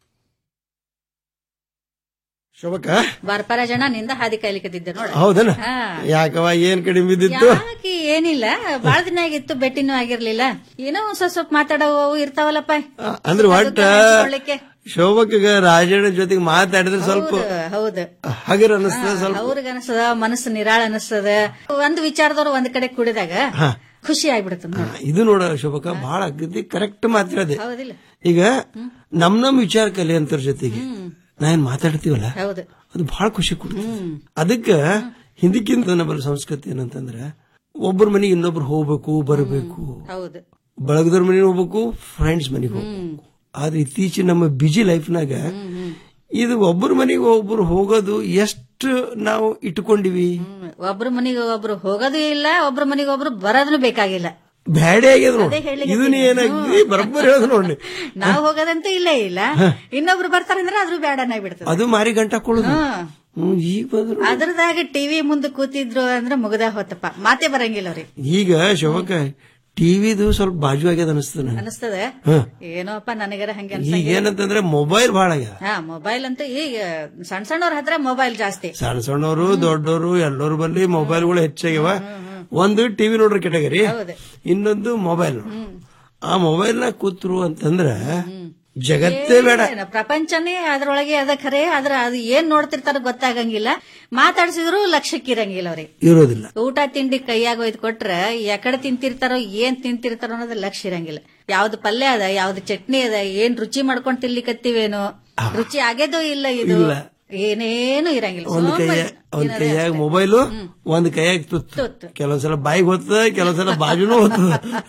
ಶೋಭಕ್ಕ ಬರ್ಪರ ಜನ ನಿಂದ ಹಾದಿ ಕಾಯ್ಲಿಕ್ಕತ್ತಿದ್ದೆ ನೋಡ ಹೌದನ ಹಾ. ಯಾಕವ ಏನ್ ಕಡಿಮೆ ಬಿದ್ದಿತ್ತು ಯಾಕೆ ಏನಿಲ್ಲ ಬಾಳ ದಿನ ಆಗಿತ್ತು ಭೇಟಿನೂ ಆಗಿರ್ಲಿಲ್ಲ ಏನೋ ಒಂದ್ ಸ್ವಲ್ಪ ಸ್ವಲ್ಪ ಮಾತಾಡೋವು ಅವು ಇರ್ತಾವಲ್ಲಪ್ಪ ಅಂದ್ರೆ ಒಟ್ಟ ಅದಕ್ಕೆ ಹಂಚ್ಕೊಳ್ಳಿಕ್ಕೆ. ಶೋಭಕ್ಕ ರಾಜಣ್ಣ ಜೊತೆಗೆ ಮಾತಾಡಿದ್ರೆ ಸ್ವಲ್ಪ ಹೌದು ಹಗರ್ ಅನಿಸ್ತದ ಸ್ವಲ್ಪ ಅವ್ರಿಗೆ ಅನಿಸ್ತದ ಮನಸ್ಸು ನಿರಾಳ ಅನಿಸ್ತದ ಒಂದ್ ವಿಚಾರದವ್ರು ಒಂದ್ ಕಡೆ ಕುಡಿದಾಗ ಹಾ. ಖುಷಿ ಆಗ್ಬಿಡುತ್ತ ನೋಡ ಇದು ನೋಡ ಶೋಭಕ್ಕ ಬಹಳ ಅಗದಿ ಕರೆಕ್ಟ್ ಮಾತಾಡದೆ ಹೌದಿಲ್ಲ ಈಗ ನಮ್ ನಮ್ ವಿಚಾರ ಕಲೆ ಅಂತರ ಜೊತೆಗೆ ನಾ ಏನ್ ಮಾತಾಡ್ತೀವಲ್ಲ ಹೌದು ಅದು ಬಹಳ ಖುಷಿ ಕೊಡ್ತದೆ ಅದಕ್ಕ ಹಿಂದಕ್ಕಿಂತ ನಮ್ಮಲ್ಲಿ ಸಂಸ್ಕೃತಿ ಏನಂತಂದ್ರೆ ಒಬ್ಬರ ಮನೆಗೆ ಇನ್ನೊಬ್ರು ಹೋಗ್ಬೇಕು ಬರಬೇಕು ಹೌದು ಬಳಗದವ್ರ ಮನೆಗೆ ಹೋಗ್ಬೇಕು ಫ್ರೆಂಡ್ಸ್ ಮನೆಗೆ ಹೋಗ್ಬೇಕು ಆದ್ರೆ ಇತ್ತೀಚಿನ ನಮ್ಮ ಬಿಜಿ ಲೈಫ್ನಾಗ ಇದು ಒಬ್ಬರ ಮನೆಗೆ ಒಬ್ರು ಹೋಗೋದು ಎಷ್ಟು ನಾವು ಇಟ್ಕೊಂಡಿವಿ ಒಬ್ರ ಮನಿಗೆ ಒಬ್ರು ಹೋಗೋದು ಇಲ್ಲ ಒಬ್ರ ಮನಿಗೆ ಒಬ್ರು ಬರೋದನ್ನು ಬೇಕಾಗಿಲ್ಲ ಬ್ಯಾಡೆ ಆಗ್ಯದ ಅದೇ ನೋಡಿ ಹೇಳಿಕ್ಕೆ ಇದನ್ನ ಏನಾಗ್ತದೆ ಬರೋಬ್ಬರಿ ಹೇಳೋದು ನೋಡಿ ನಾವ್ ಹೋಗೋದಂತೂ ಇಲ್ಲೇ ಇಲ್ಲ ಇನ್ನೊಬ್ರು ಬರ್ತಾರಂದ್ರೆ ಅದ್ರ ಬೇಡನ ಬಿಡ್ತದೆ ಅದು ಮಾರಿ ಗಂಟ ಹಾಕೊಳ್ಳೋದು ಹ್ಮ್. ಹ್ಮ್, ಈಗ ಬಂದ್ರು ಅದ್ರದಾಗ ಟಿವಿ ಮುಂದೆ ಕೂತಿದ್ರು ಅಂದ್ರೆ ಮುಗ್ದ ಹೋತಪ್ಪ ಮಾತೇ ಬರಂಗಿಲ್ಲ ಅವ್ರಿಗೆ ಈಗ ಶೋಭಕ್ಕ ಟಿವಿದು ಸ್ವಲ್ಪ ಬಾಜು ಆಗ್ಯದ ಅನಿಸ್ತದ ನನಗೆ ಅನಿಸ್ತದ ಹ. ಏನೋಪ್ಪ ನನಗರ ಹಂಗೆ ಈಗ ಅನ್ಸಂಗಿಲ್ಲ ಏನಂತಂದ್ರೆ ಮೊಬೈಲ್ ಭಾಳ ಆಗ್ಯದ ಹಾ ಮೊಬೈಲ್ ಅಂತೂ ಈಗ ಸಣ್ಣ ಸಣ್ಣವ್ರ ಹತ್ರ ಮೊಬೈಲ್ ಜಾಸ್ತಿ ಸಣ್ಣ ಸಣ್ಣವರು ದೊಡ್ಡವರು ಎಲ್ಲರ ಬಲ್ಲಿ ಮೊಬೈಲ್ಗಳು ಹೆಚ್ಚಾಗ್ಯವ ಒಂದು ಟಿವಿ ನೋಡ್ರಿ ಕೆಟಗರಿ ಇನ್ನೊಂದು ಮೊಬೈಲ್ ನೋಡ್ರಿ ಆ ಮೊಬೈಲ್ ನ ಕೂತ್ರು ಅಂತಂದ್ರ ಜಗತ್ತೇ ಬೇಡ ಏನ್ ಪ್ರಪಂಚನೇ ಅದ್ರೊಳಗೆ ಅದ ಖರೆ ಆದ್ರ ಅದು ಏನ್ ನೋಡ್ತಿರ್ತಾರ ಗೊತ್ತಾಗಂಗಿಲ್ಲ ಮಾತಾಡ್ಸಿದ್ರು ಲಕ್ಷ್ಯಕ್ಕಿರಂಗಿಲ್ಲ ಅವ್ರಿಗೆ ಇರೋದಿಲ್ಲ ಊಟ ತಿಂಡಿ ಕೈಯಾಗ ಒಯ್ದು ಕೊಟ್ರ ಎಕಡೆ ತಿಂತಿರ್ತಾರೋ ಏನ್ ತಿಂತಿರ್ತಾರೋ ಅನ್ನೋದು ಲಕ್ಷ್ಯ ಇರಂಗಿಲ್ಲ ಯಾವ್ದು ಪಲ್ಯ ಅದ ಯಾವ್ದು ಚಟ್ನಿ ಅದ ಏನ್ ರುಚಿ ಮಾಡ್ಕೊಂಡ್ ತಿನ್ಲಿಕತ್ತೀವೇನೋ ರುಚಿ ಆಗೇದೋ ಇಲ್ಲ ಇದು ಇಲ್ಲ. ಏನೇನು ಇರಂಗಿಲ್ಲ ಒಂದ್ ಸುಮ್ಮ ಕೈಯ ಒಂದ್ ಕೈಯಾಗ ಮೊಬೈಲು ಒಂದ್ ಕೈಯಾಗ ತುತ್ತು ಕೆಲವೊಂದ್ಸಲ ಬಾಯಿಗೆ ಹೋಗ್ತದ ಕೆಲವೊಂದ್ಸಲ ಬಾಜುನೂ ಹೋಗ್ತದ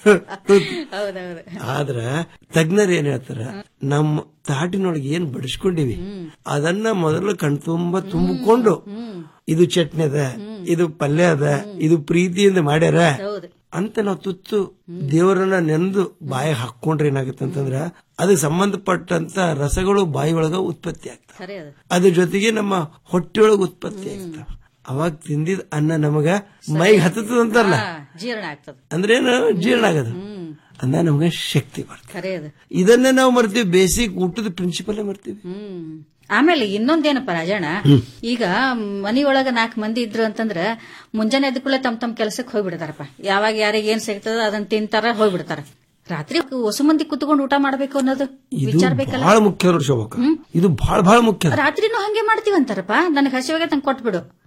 ಹೌದೌದು ಆದ್ರ ತಜ್ಞರು ಏನ್ ಹೇಳ್ತಾರ ನಮ್ಮ ತಾಟಿನೊಳಗೆ ಏನ್ ಬಡಿಸ್ಕೊಂಡಿವಿ ಅದನ್ನ ಮೊದಲು ಕಣ್ತುಂಬ ತುಂಬಿಕೊಂಡು ಇದು ಚಟ್ನಿ ಅದ ಇದು ಪಲ್ಯ ಅದ ಇದು ಪ್ರೀತಿಯಿಂದ ಮಾಡ್ಯಾರ ಹೌದು ಅಂತ ನಾವು ತುತ್ತು ದೇವರನ್ನ ನೆಂದು ಬಾಯಿ ಹಾಕೊಂಡ್ರೆ ಏನಾಗುತ್ತೆ ಅಂತಂದ್ರ ಅದಕ್ಕೆ ಸಂಬಂಧಪಟ್ಟಂತ ರಸಗಳು ಬಾಯಿ ಒಳಗ ಉತ್ಪತ್ತಿ ಆಗ್ತಾವ ಖರೆ ಅದು ಅದ್ರ ಜೊತೆಗೆ ನಮ್ಮ ಹೊಟ್ಟೆಯೊಳಗ ಉತ್ಪತ್ತಿ ಆಗ್ತಾವ ಅವಾಗ ತಿಂದಿದ್ ಅನ್ನ ನಮಗ ಮೈಗೆ ಹತ್ತದಂತಾರಲ್ಲ ಹಾ, ಜೀರ್ಣ ಆಗ್ತದ ಅಂದ್ರೇನು ಜೀರ್ಣ ಆಗದು ಅಂದ ನಮಗ ಶಕ್ತಿ ಬರ್ತದೆ ಖರೆ ಅದು ಇದನ್ನೇ ನಾವು ಮರ್ತೀವಿ ಬೇಸಿಕ್ ಊಟದ ಪ್ರಿನ್ಸಿಪಲ್ ಮರ್ತೀವಿ ಹ್ಮ್ ಆಮೇಲೆ ಇನ್ನೊಂದೇನಪ್ಪ ರಾಜಣ್ಣ ಈಗ ಮನಿಯೊಳಗ ನಾಲ್ಕು ಮಂದಿ ಇದ್ರು ಅಂತಂದ್ರ ಮುಂಜಾನೆ ಎದ್ದ ಕೂಡಲೇ ತಮ್ ತಮ್ ಕೆಲ್ಸಕ್ಕೆ ಹೋಗ್ಬಿಡ್ತಾರಪ್ಪ ಯಾವಾಗ ಯಾರಿಗೆ ಏನ್ ಸಿಗ್ತದ ಅದನ್ನ ತಿಂತಾರ ಹೋಗ್ಬಿಡ್ತಾರ ರಾತ್ರಿ ಹೊಸ ಮಂದಿ ಕುತ್ಕೊಂಡು ಊಟ ಮಾಡ್ಬೇಕು ಅನ್ನೋದು ಇದು ವಿಚಾರ ಬೇಕಲ್ಲ ಬಹಳ ಮುಖ್ಯ ನೋಡಿ ಶೋಭಕ್ಕ ಇದು ಬಹಳ ಬಹಳ ಮುಖ್ಯ ರಾತ್ರಿನೂ ಹಂಗೆ ಮಾಡ್ತೀವಂತಾರಪ್ಪ ನನಗೆ ಹಸಿವಾಗೆ ತಂಗ್ ಕೊಟ್ಬಿಡು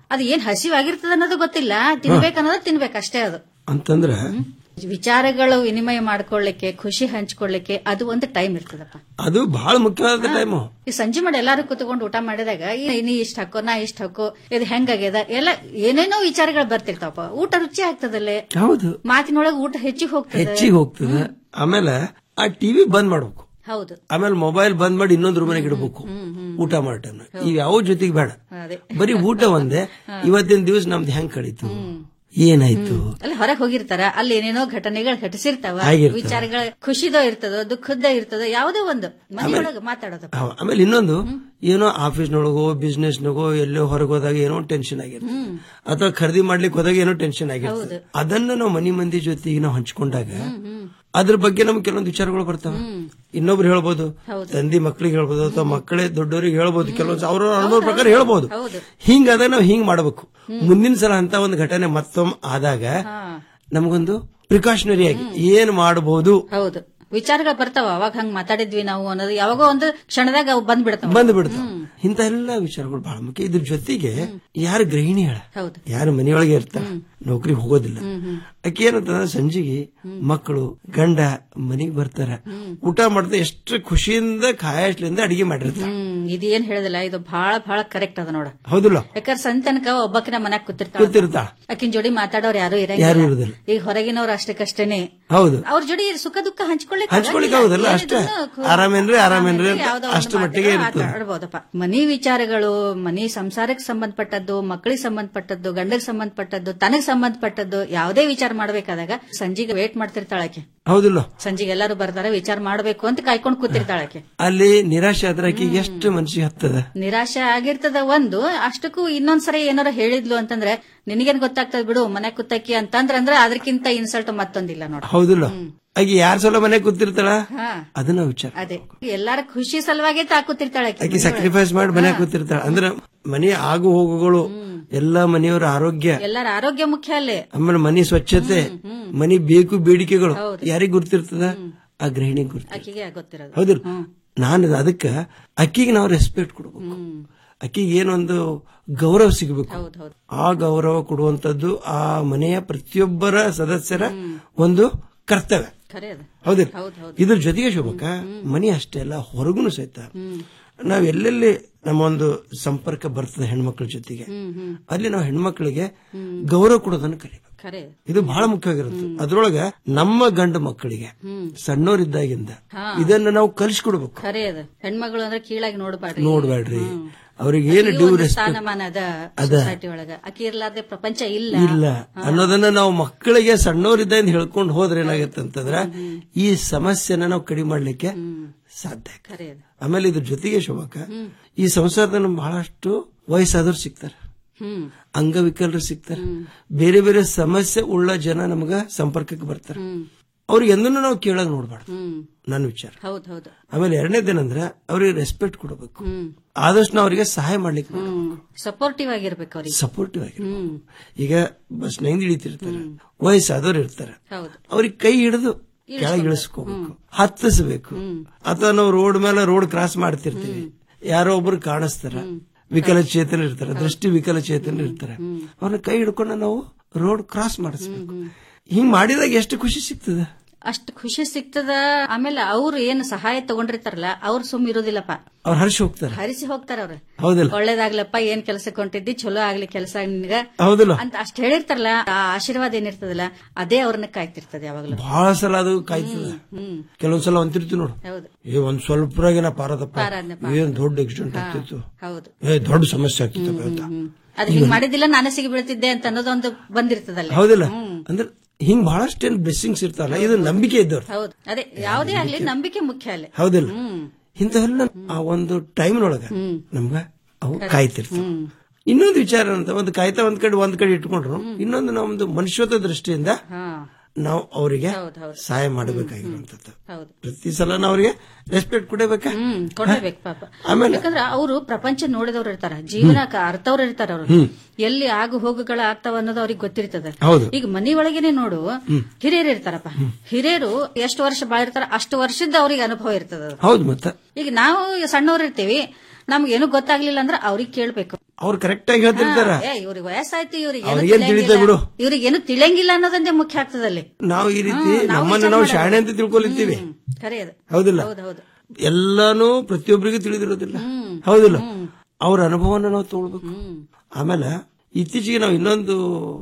ಅದು ಏನ್ ಹಸಿವಾಗಿರ್ತದ ಅನ್ನೋದು ಗೊತ್ತಿಲ್ಲ ತಿನ್ಬೇಕು ಅನ್ನೋದು ತಿನ್ಬೇಕು ಅಷ್ಟೇ ಅದು ಅಂತಂದ್ರ ವಿಚಾರಗಳು ವಿನಿಮಯ ಮಾಡ್ಕೊಳ್ಳಿಕ್ಕೆ ಖುಷಿ ಹಂಚ್ಕೊಳ್ಳಿಕ್ಕೆ ಅದು ಒಂದು ಟೈಮ್ ಇರ್ತದಪ್ಪ ಅದು ಬಹಳ ಮುಖ್ಯವಾದ ಟೈಮು ಈ ಸಂಜೆ ಮಾಡಿ ಎಲ್ಲಾರು ಕುತ್ಕೊಂಡು ಊಟ ಮಾಡಿದಾಗ ಈ ನೀ ಇಷ್ಟ ಹಾಕೋ ನಾ ಇಷ್ಟ ಹಾಕೋ ಇದು ಹೆಂಗಾಗ್ಯದ ಎಲ್ಲ ಏನೇನೋ ವಿಚಾರಗಳು ಬರ್ತಿರ್ತಾವಪ್ಪ ಊಟ ರುಚಿ ಆಗ್ತದಲ್ಲೇ ಹೌದು ಮಾತಿನೊಳಗೆ ಊಟ ಹೆಚ್ಚಿಗೆ ಹೋಗ್ತದೆ ಹೆಚ್ಚಿಗೆ ಹೋಗ್ತದೆ ಆಮೇಲೆ ಆ ಟಿವಿ ಬಂದ್ ಮಾಡ್ಬೇಕು ಹೌದು ಆಮೇಲೆ ಮೊಬೈಲ್ ಬಂದ್ ಮಾಡಿ ಇನ್ನೊಂದ್ ರೂಮನಾಗ ಇಡಬೇಕು ಊಟ ಮಾಡೋ ಟೈಮ್ ಇವ್ ಯಾವ ಜೊತೆಗೆ ಬೇಡ ಅದೇ ಬರೀ ಊಟ ಒಂದೇ ಇವತ್ತಿನ ದಿವಸ ನಮ್ದು ಹೆಂಗ್ ಕಳೀತು ಏನಾಯ್ತು ಅಲ್ಲಿ ಹೊರಗೆ ಹೋಗಿರ್ತಾರ ಅಲ್ಲಿ ಏನೇನೋ ಘಟನೆಗಳು ಘಟಿಸಿರ್ತಾವ ಆಗಿರ್ತಾವ. ವಿಚಾರಗಳ ಖುಷಿದೋ ಇರ್ತದೋ ದುಃಖದ ಇರ್ತದೋ ಯಾವುದೋ ಒಂದು ಮನೆಯೊಳಗೆ ಮಾತಾಡೋದಪ್ಪ ಹೌದ್. ಆಮೇಲೆ ಇನ್ನೊಂದು ಏನೋ ಆಫೀಸ್ನೊಳಗೋ ಬಿಸ್ನೆಸ್ನಾಗೋ ಎಲ್ಲೋ ಹೊರಗೆ ಹೋದಾಗ ಏನೋ ಟೆನ್ಷನ್ ಆಗಿರ್ತದೆ ಅಥವಾ ಖರೀದಿ ಮಾಡ್ಲಿಕ್ಕೆ ಹೋದಾಗ ಏನೋ ಟೆನ್ಷನ್ ಆಗಿರ್ತದೆ ಅದನ್ನ ನಾವು ಮನಿ ಮಂದಿ ಜೊತೆಗೆ ನಾವು ಹಂಚ್ಕೊಂಡಾಗ ಅದ್ರ ಬಗ್ಗೆ ನಮ್ಗೆ ಕೆಲವೊಂದು ವಿಚಾರಗಳು ಬರ್ತಾವ ಇನ್ನೊಬ್ರು ಹೇಳ್ಬೋದು ತಂದಿ ಮಕ್ಳಿಗೆ ಹೇಳ್ಬೋದು ಅಥವಾ ಮಕ್ಕಳೇ ದೊಡ್ಡವರಿಗೆ ಹೇಳ್ಬೋದು ಕೆಲವೊಂದು ಅವ್ರ ಅನುಭವ ಪ್ರಕಾರ ಹೇಳ್ಬೋದು ಹಿಂಗಾದಾಗ ನಾವು ಹಿಂಗ್ ಮಾಡಬೇಕು ಮುಂದಿನ ಸಲ ಅಂತ ಒಂದು ಘಟನೆ ಮತ್ತೊಮ್ಮೆ ಆದಾಗ ನಮಗೊಂದು ಪ್ರಿಕಾಷನರಿ ಆಗಿ ಏನ್ ಮಾಡಬಹುದು ಹೌದು ವಿಚಾರಗಳು ಬರ್ತಾವ ಅವಾಗ ಹಂಗ್ ಮಾತಾಡಿದ್ವಿ ನಾವು ಅನ್ನೋದು ಯಾವಾಗೋ ಒಂದು ಕ್ಷಣದಾಗ ಅವು ಬಂದ್ಬಿಡ್ತಾವ ಬಂದು ಬಿಡ್ತಾವ ಇಂಥ ಎಲ್ಲ ವಿಚಾರಗಳು ಬಹಳ ಮುಖ್ಯ ಇದ್ರ ಜೊತೆಗೆ ಯಾರು ಗೃಹಿಣಿ ಹೇಳ ಹೌದು ಯಾರು ಮನೆಯೊಳಗೆ ಇರ್ತಾರ ನೌಕರಿಗೆ ಹೋಗೋದಿಲ್ಲ ಆಕೆ ಏನಂತಂದ್ರೆ ಸಂಜೆಗೆ ಮಕ್ಕಳು ಗಂಡ ಮನೆಗೆ ಬರ್ತಾರ ಊಟ ಮಾಡ್ತಾ ಎಷ್ಟು ಖುಷಿಯಿಂದ ಕಾಯಸ್ಲಿಂದ ಅಡಿಗೆ ಮಾಡಿರ್ತಾರ ಹ್ಮ್ ಇದು ಏನ್ ಹೇಳದಿಲ್ಲ ಇದು ಬಹಳ ಬಹಳ ಕರೆಕ್ಟ್ ಅದ ನೋಡ ಹೌದಿಲ್ಲ ಯಾಕಂದ್ರೆ ಸಂಜೆ ತನಕ ಒಬ್ಬಕಿನ ಮನ್ಯಾಗ ಕೂತಿರ್ತಾಳ ಕೂತಿರ್ತಾಳ ಆಕಿನ ಜೋಡಿ ಮಾತಾಡೋರು ಯಾರು ಯಾರು ಇರಂಗಿಲ್ಲ ಇರುದಿಲ್ಲ ಈಗ ಹೊರಗಿನವ್ರು ಅಷ್ಟಕ್ಕಷ್ಟೇನೆ ಹೌದು ಅವ್ರ ಜೋಡಿ ಸುಖ ದುಃಖ ಹಂಚ್ಕೊಳ್ಳಿಕ್ ಹಂಚ್ಕೊಳಿಕ್ ಹೌದಲ್ಲ ಅಷ್ಟೇ ಆರಾಮೇನ್ರಿ ಆರಾಮೇನ್ರಿ ಅಂತ ಯಾವ್ದೋ ಅಷ್ಟು ಮಟ್ಟಿಗೆ ಇರ್ತದೆ ಮಾತಾಡ್ಬೋದಪ್ಪ ಮನಿ ವಿಚಾರಗಳು ಮನಿ ಸಂಸಾರಕ್ಕೆ ಸಂಬಂಧಪಟ್ಟದ್ದು ಮಕ್ಕಳಿಗೆ ಸಂಬಂಧಪಟ್ಟದ್ದು ಗಂಡಗ್ ಸಂಬಂಧಪಟ್ಟದ್ದು ತನಗ್ ಸಂಬಂಧಪಟ್ಟದ್ದು ಯಾವುದೇ ವಿಚಾರ ಮಾಡ್ಬೇಕಾದಾಗ ಸಂಜೆಗೆ ವೇಟ್ ಮಾಡ್ತಿರ್ತಾಳಕ್ಕೆ ಹೌದಿಲ್ಲ ಸಂಜೆಗೆ ಎಲ್ಲಾರು ಬರ್ತಾರೆ ವಿಚಾರ ಮಾಡ್ಬೇಕು ಅಂತ ಕಾಯ್ಕೊಂಡು ಕೂತಿರ್ತಾಳಕ್ಕೆ ಅಲ್ಲಿ ನಿರಾಶೆ ಆದ್ರೆ ಆಕೆಗೆ ಎಷ್ಟು ಮನಸ್ಸಿಗೆ ಹತ್ತದ ನಿರಾಶೆ ಆಗಿರ್ತದ ಒಂದು ಅಷ್ಟಕ್ಕೂ ಇನ್ನೊಂದ್ಸರಿ ಏನಾರ ಹೇಳಿದ್ಲು ಅಂತಂದ್ರೆ ನಿನಗೇನ್ ಗೊತ್ತಾಗ್ತದ ಬಿಡು ಮನೆ ಕುತ್ತಕ್ಕಿ ಅಂತಂದ್ರ ಅಂದ್ರೆ ಅದಕ್ಕಿಂತ ಇನ್ಸಲ್ಟ್ ಮತ್ತೊಂದಿಲ್ಲ ನೋಡ ಹೌದಿಲ್ಲ ಆಕೆ ಯಾರ ಸಲ ಮನೆ ಕೂತಿರ್ತಾಳ ಹಾ ಅದನ್ನ ವಿಚಾರ ಅದೇ ಎಲ್ಲಾರ ಖುಷಿ ಸಲುವಾಗಿ ತಾ ಕೂತಿರ್ತಾಳೆ ಆಕಿ. ಆಕೆ ಸ್ಯಾಕ್ರಿಫೈಸ್ ಮಾಡಿ ಮನೆ ಕೂತಿರ್ತಾಳ ಅಂದ್ರೆ ಮನೆ ಆಗು ಹೋಗುಗಳು ಎಲ್ಲಾ ಮನೆಯವರ ಆರೋಗ್ಯ ಎಲ್ಲಾರ ಆರೋಗ್ಯ ಮುಖ್ಯ ಅಲ್ಲೇ ಆಮೇಲೆ ಮನೆ ಸ್ವಚ್ಛತೆ ಮನೆ ಬೇಕು ಬೇಡಿಕೆಗಳು ಯಾರಿಗ್ ಗುರ್ತಿರ್ತದ ಆ ಗೃಹಿಣಿಗೆ ಗುರ್ತ ಆಕಿಗೆ ಗೊತ್ತಿರೋದು ಹೌದಿಲ್ಲ ನಾನು ಅದಕ್ಕ ಅಕ್ಕಿಗೆ ನಾವು ರೆಸ್ಪೆಕ್ಟ್ ಕೊಡ್ಬೇಕು ಅಕ್ಕಿಗೆ ಏನೊಂದು ಗೌರವ ಸಿಗಬೇಕು ಹೌದು ಆ ಗೌರವ ಕೊಡುವಂತದ್ದು ಆ ಮನೆಯ ಪ್ರತಿಯೊಬ್ಬರ ಸದಸ್ಯರ ಒಂದು ಕರ್ತವ್ಯ ಖರೆ ಅದ ಹೌದಿಲ್ಲ ಹೌದ್ ಹೌದ್ ಇದ್ರ ಜೊತೆಗೆ ಶೋಭಕ್ಕ ಮನಿ ಅಷ್ಟೇ ಅಲ್ಲ ಹೊರಗುನು ಸಹಿತ ನಾವ್ ಎಲ್ಲೆಲ್ಲಿ ನಮ್ಮ ಒಂದು ಸಂಪರ್ಕ ಬರ್ತದೆ ಹೆಣ್ಮಕ್ಳ ಜೊತೆಗೆ ಅಲ್ಲಿ ನಾವು ಹೆಣ್ಮಕ್ಳಿಗೆ ಗೌರವ ಕೊಡೋದನ್ನ ಕಲಿಬೇಕು ಖರೆ ಇದು ಬಹಳ ಮುಖ್ಯವಾಗಿರುತ್ತೆ ಅದ್ರೊಳಗ ನಮ್ಮ ಗಂಡು ಮಕ್ಕಳಿಗೆ ಸಣ್ಣವರಿದ್ದಾಗಿಂದ ಇದನ್ನ ನಾವು ಕಲಿಸ್ಕೊಡ್ಬೇಕು ಖರೆ ಅದ ಹೆಣ್ಮಗಳು ಅಂದ್ರೆ ಕೀಳಾಗಿ ನೋಡ್ಬಾರ್ರಿ ನೋಡ್ಬೇಡ್ರಿ ಅವ್ರಿಗೆ ಏನು ಆಕಿಗೂ ಡ್ಯೂ ಒಂದು ರೆಸ್ಪೆಕ್ಟ್ ಸ್ಥಾನಮಾನ ಅದ ಅದ. ಸೊಸೈಟಿ ಒಳಗ ಆಕಿ ಇರ್ಲಾರ್ದೆ ಪ್ರಪಂಚ ಇಲ್ಲ ಇಲ್ಲ ಅನ್ನೋದನ್ನ ನಾವು ಮಕ್ಕಳಿಗೆ ಸಣ್ಣವರಿದ್ದ ಹೇಳ್ಕೊಂಡು ಹೋದ್ರೆ ಏನಾಗುತ್ತೆ ಅಂತಂದ್ರ ಈ ಸಮಸ್ಯೆನ ನಾವು ಕಡಿಮೆ ಮಾಡ್ಲಿಕ್ಕೆ ಸಾಧ್ಯ ಖರೆ ಅದ ಆಮೇಲೆ ಇದ್ರ ಜೊತೆಗೆ ಶೋಭಕ್ಕ ಈ ಸಂಸಾರದಲ್ಲಿ ಬಹಳಷ್ಟು ವಯಸ್ಸಾದವ್ರು ಸಿಗ್ತಾರೆ ಹ್ಮ್ ಅಂಗವಿಕಲರು ಸಿಗ್ತಾರೆ ಬೇರೆ ಬೇರೆ ಸಮಸ್ಯೆ ಉಳ್ಳ ಜನ ನಮಗ ಸಂಪರ್ಕಕ್ಕೆ ಬರ್ತಾರೆ ಅವ್ರಿಗೆ ಎಂದೂ ನಾವು ಕೇಳಾಗ ನೋಡ್ಬಾರ್ದು ಹ್ಮ್ ನನ್ನ ವಿಚಾರ ಹೌದ್ ಹೌದು ಆಮೇಲೆ ಎರಡನೇದೇನಂದ್ರೆ ಅವ್ರಿಗೆ ರೆಸ್ಪೆಕ್ಟ್ ಕೊಡಬೇಕು ಹ್ಮ್ ಆದಷ್ಟು ನಾವು ಅವರಿಗೆ ಸಹಾಯ ಮಾಡ್ಲಿಕ್ಕೆ ನೋಡ್ಬೇಕು. ಹ್ಮ್ ಸಪೋರ್ಟಿವ್ ಆಗಿರ್ಬೇಕು ಅವ್ರಿಗೆ ಸಪೋರ್ಟಿವ್ ಆಗಿ ಹ್ಮ್ ಈಗ ಬಸ್ ನೈಂದ್ ಇಳಿತಿರ್ತಾರೆ ವಯಸ್ಸಾದವ್ರು ಇರ್ತಾರೆ ಹೌದು ಅವ್ರಿಗೆ ಕೈ ಹಿಡಿದು ಕೆಳಗೆ ಇಳಿಸ್ಕೋಬೇಕು ಹತ್ತಿಸ್ಬೇಕು ಅಥವಾ ನಾವು ರೋಡ್ ಮೇಲೆ ರೋಡ್ ಕ್ರಾಸ್ ಮಾಡ್ತಿರ್ತೀವಿ ಯಾರೋ ಒಬ್ರು ಕಾಣಿಸ್ತಾರ ವಿಕಲಚೇತನ ಇರ್ತಾರೆ ದೃಷ್ಟಿ ವಿಕಲಚೇತನ ಇರ್ತಾರೆ ಅವ್ರನ್ನ ಕೈ ಹಿಡ್ಕೊಂಡು ನಾವು ರೋಡ್ ಕ್ರಾಸ್ ಮಾಡಿಸ್ಬೇಕು ಹಿಂಗ್ ಮಾಡಿದಾಗ ಎಷ್ಟು ಖುಷಿ ಸಿಗ್ತದೆ ಅಷ್ಟು ಖುಷಿ ಸಿಗ್ತದ ಆಮೇಲೆ ಅವ್ರು ಏನ್ ಸಹಾಯ ತಗೊಂಡಿರ್ತಾರಲ್ಲ ಅವ್ರು ಸುಮ್ ಇರೋದಿಲ್ಲಪ್ಪ ಅವ್ರು ಹರ್ಷ ಹೋಗ್ತಾರೆ ಹರಿಸಿ ಹೋಗ್ತಾರ ಅವ್ರು ಹೌದಿಲ್ಲ ಒಳ್ಳೇದಾಗ್ಲಪ್ಪ ಏನ್ ಕೆಲಸಕ್ಕೆ ಹೊಂಟಿದ್ದಿ ಚಲೋ ಆಗ್ಲಿ ಕೆಲಸ ನಿನ್ಗ ಹೌದಿಲ್ಲ ಅಂತ ಅಷ್ಟ್ ಹೇಳಿರ್ತಾರಲ್ಲ ಆ ಆಶೀರ್ವಾದ ಏನಿರ್ತದಲ್ಲ ಅದೇ ಅವ್ರನ್ನ ಕಾಯ್ತಿರ್ತದೆ ಯಾವಾಗ್ಲೂ ಬಹಳ ಸಲ ಅದು ಕಾಯ್ತದ ಹ್ಮ್ ಕೆಲವೊಂದ್ಸಲ ಅಂತಿರ್ತೀವಿ ನೋಡು ಹೌದು ಏ ಒಂದ್ ಸ್ವಲ್ಪರಾಗಿನ ಪಾರದಪ್ಪ ಪಾರಾದ್ನಪ್ಪ. ಏನ್ ದೊಡ್ಡ ಆಕ್ಸಿಡೆಂಟ್ ಆಗ್ತಿತ್ತು ಹೌದು ಏ ದೊಡ್ಡ ಸಮಸ್ಯೆ ಆಗ್ತಿತ್ತಪ್ಪ ಅಂತ ಅದ್ ಹಿಂಗ್ ಮಾಡಿದಿಲ್ಲ ನಾನೇ ಸಿಗಿ ಬೀಳ್ತಿದ್ದೆ ಅಂತ ಅನ್ನೋದೊಂದು ಬಂದಿರ್ತದಲ್ಲ ಹೌದಿಲ್ಲ ಅಂದ್ರೆ ಹಿಂಗ್ ಬಹಳಷ್ಟು ಏನ್ ಬ್ಲೆಸ್ಸಿಂಗ್ಸ್ ಇರ್ತಾರಲ್ಲ ಇದು ನಂಬಿಕೆ ಇದ್ದವ್ರು ಹೌದು ಅದೇ ಯಾವುದೇ ಆಗ್ಲಿ ನಂಬಿಕೆ ಮುಖ್ಯ ಅಲ್ಲೇ ಹೌದಿಲ್ಲ ಹ್ಮ್ ಇಂಥವೆಲ್ಲ ಆ ಒಂದು ಟೈಮ್ನೊಳಗ ನಮ್ಗ ಅವು ಕಾಯ್ತಿರ್ತಾವ ಇನ್ನೊಂದು ವಿಚಾರ ಅಂತ ಒಂದು ಕಾಯ್ತಾ ಒಂದ್ ಕಡೆ ಒಂದ್ ಕಡೆ ಇಟ್ಕೊಂಡ್ರು ಇನ್ನೊಂದು ನಮ್ದು ಮನುಷ್ಯತ್ವ ದೃಷ್ಟಿಯಿಂದ ಹಾ ನಾವು ಅವರಿಗೆ ಹೌದ್ ಹೌದು ಸಹಾಯ ಮಾಡಬೇಕಾಗಿರುವಂತದ್ದು ಹೌದು ಪ್ರತಿ ಸಲ ನಾವು ಅವರಿಗೆ ರೆಸ್ಪೆಕ್ಟ್ ಕೊಡಬೇಕಾ ಹ್ಮ್ ಕೊಡ್ಲೇಬೇಕು ಪಾಪ ಆಮೇಲೆ ಯಾಕಂದ್ರೆ ಅವರು ಪ್ರಪಂಚ ನೋಡಿದವ್ರು ಇರ್ತಾರ ಜೀವನಕ್ಕೆ ಅರ್ಥವ್ರು ಇರ್ತಾರ ಅವ್ರು ಎಲ್ಲಿ ಆಗು ಹೋಗುಗಳ ಆಗ್ತಾವ ಅನ್ನೋದು ಅವ್ರಿಗೆ ಗೊತ್ತಿರ್ತದೆ ಹೌದು. ಈಗ ಮನಿ ಒಳಗೇನೆ ನೋಡು ಹಿರಿಯರು ಇರ್ತಾರಪ್ಪ ಹಿರಿಯರು ಎಷ್ಟು ವರ್ಷ ಬಾಳಿರ್ತಾರ ಅಷ್ಟು ವರ್ಷದ ಅವ್ರಿಗೆ ಅನುಭವ ಇರ್ತದ ಅದು. ಹೌದು ಮತ್ತ ಈಗ ನಾವು ಸಣ್ಣವ್ರು ಇರ್ತೀವಿ ನಮ್ಗೆ ಏನು ಗೊತ್ತಾಗ್ಲಿಲ್ಲ ಅಂದ್ರೆ ಅವ್ರಿಗೆ ಕೇಳ್ಬೇಕು ಅವ್ರು ಕರೆಕ್ಟ್ ಆಗಿ ಹೇಳ್ತಿರ್ತಾರ ಏ ಇವ್ರಿಗೆ ವಯಸ್ಸಾಯ್ತು ಇವ್ರಿಗೆ ಅವ್ರಿಗೇನ್ ತಿಳಿತ ಬಿಡು. ಇವ್ರಿಗೆ ಏನು ತಿಳಿಯಂಗಿಲ್ಲ ಅನ್ನೋದಂದೇ ಮುಖ್ಯ ಆಗ್ತದಲ್ಲಿ ನಾವು ಈ ರೀತಿ ಹ್ಮ್, ನಾವು ನಮ್ಮನ್ನ ವಿಚಾರ ನಾವು ಮಾಡೋದು. ಶಾಣೆ ಅಂತ ತಿಳ್ಕೊಲಿತ್ತೀವಿ ಖರೆ ಅದು ಹೌದಿಲ್ಲ ಹೌದು ಹೌದು ಎಲ್ಲಾನು ಪ್ರತಿಯೊಬ್ಬರಿಗೂ ತಿಳಿದಿರೋದಿಲ್ಲ ಹೌದಿಲ್ಲ ಅವ್ರ ಅನುಭವನ ನಾವು ತಗೊಳ್ಬೇಕು ಆಮೇಲೆ ಇತ್ತೀಚೆಗೆ ನಾವು ಇನ್ನೊಂದು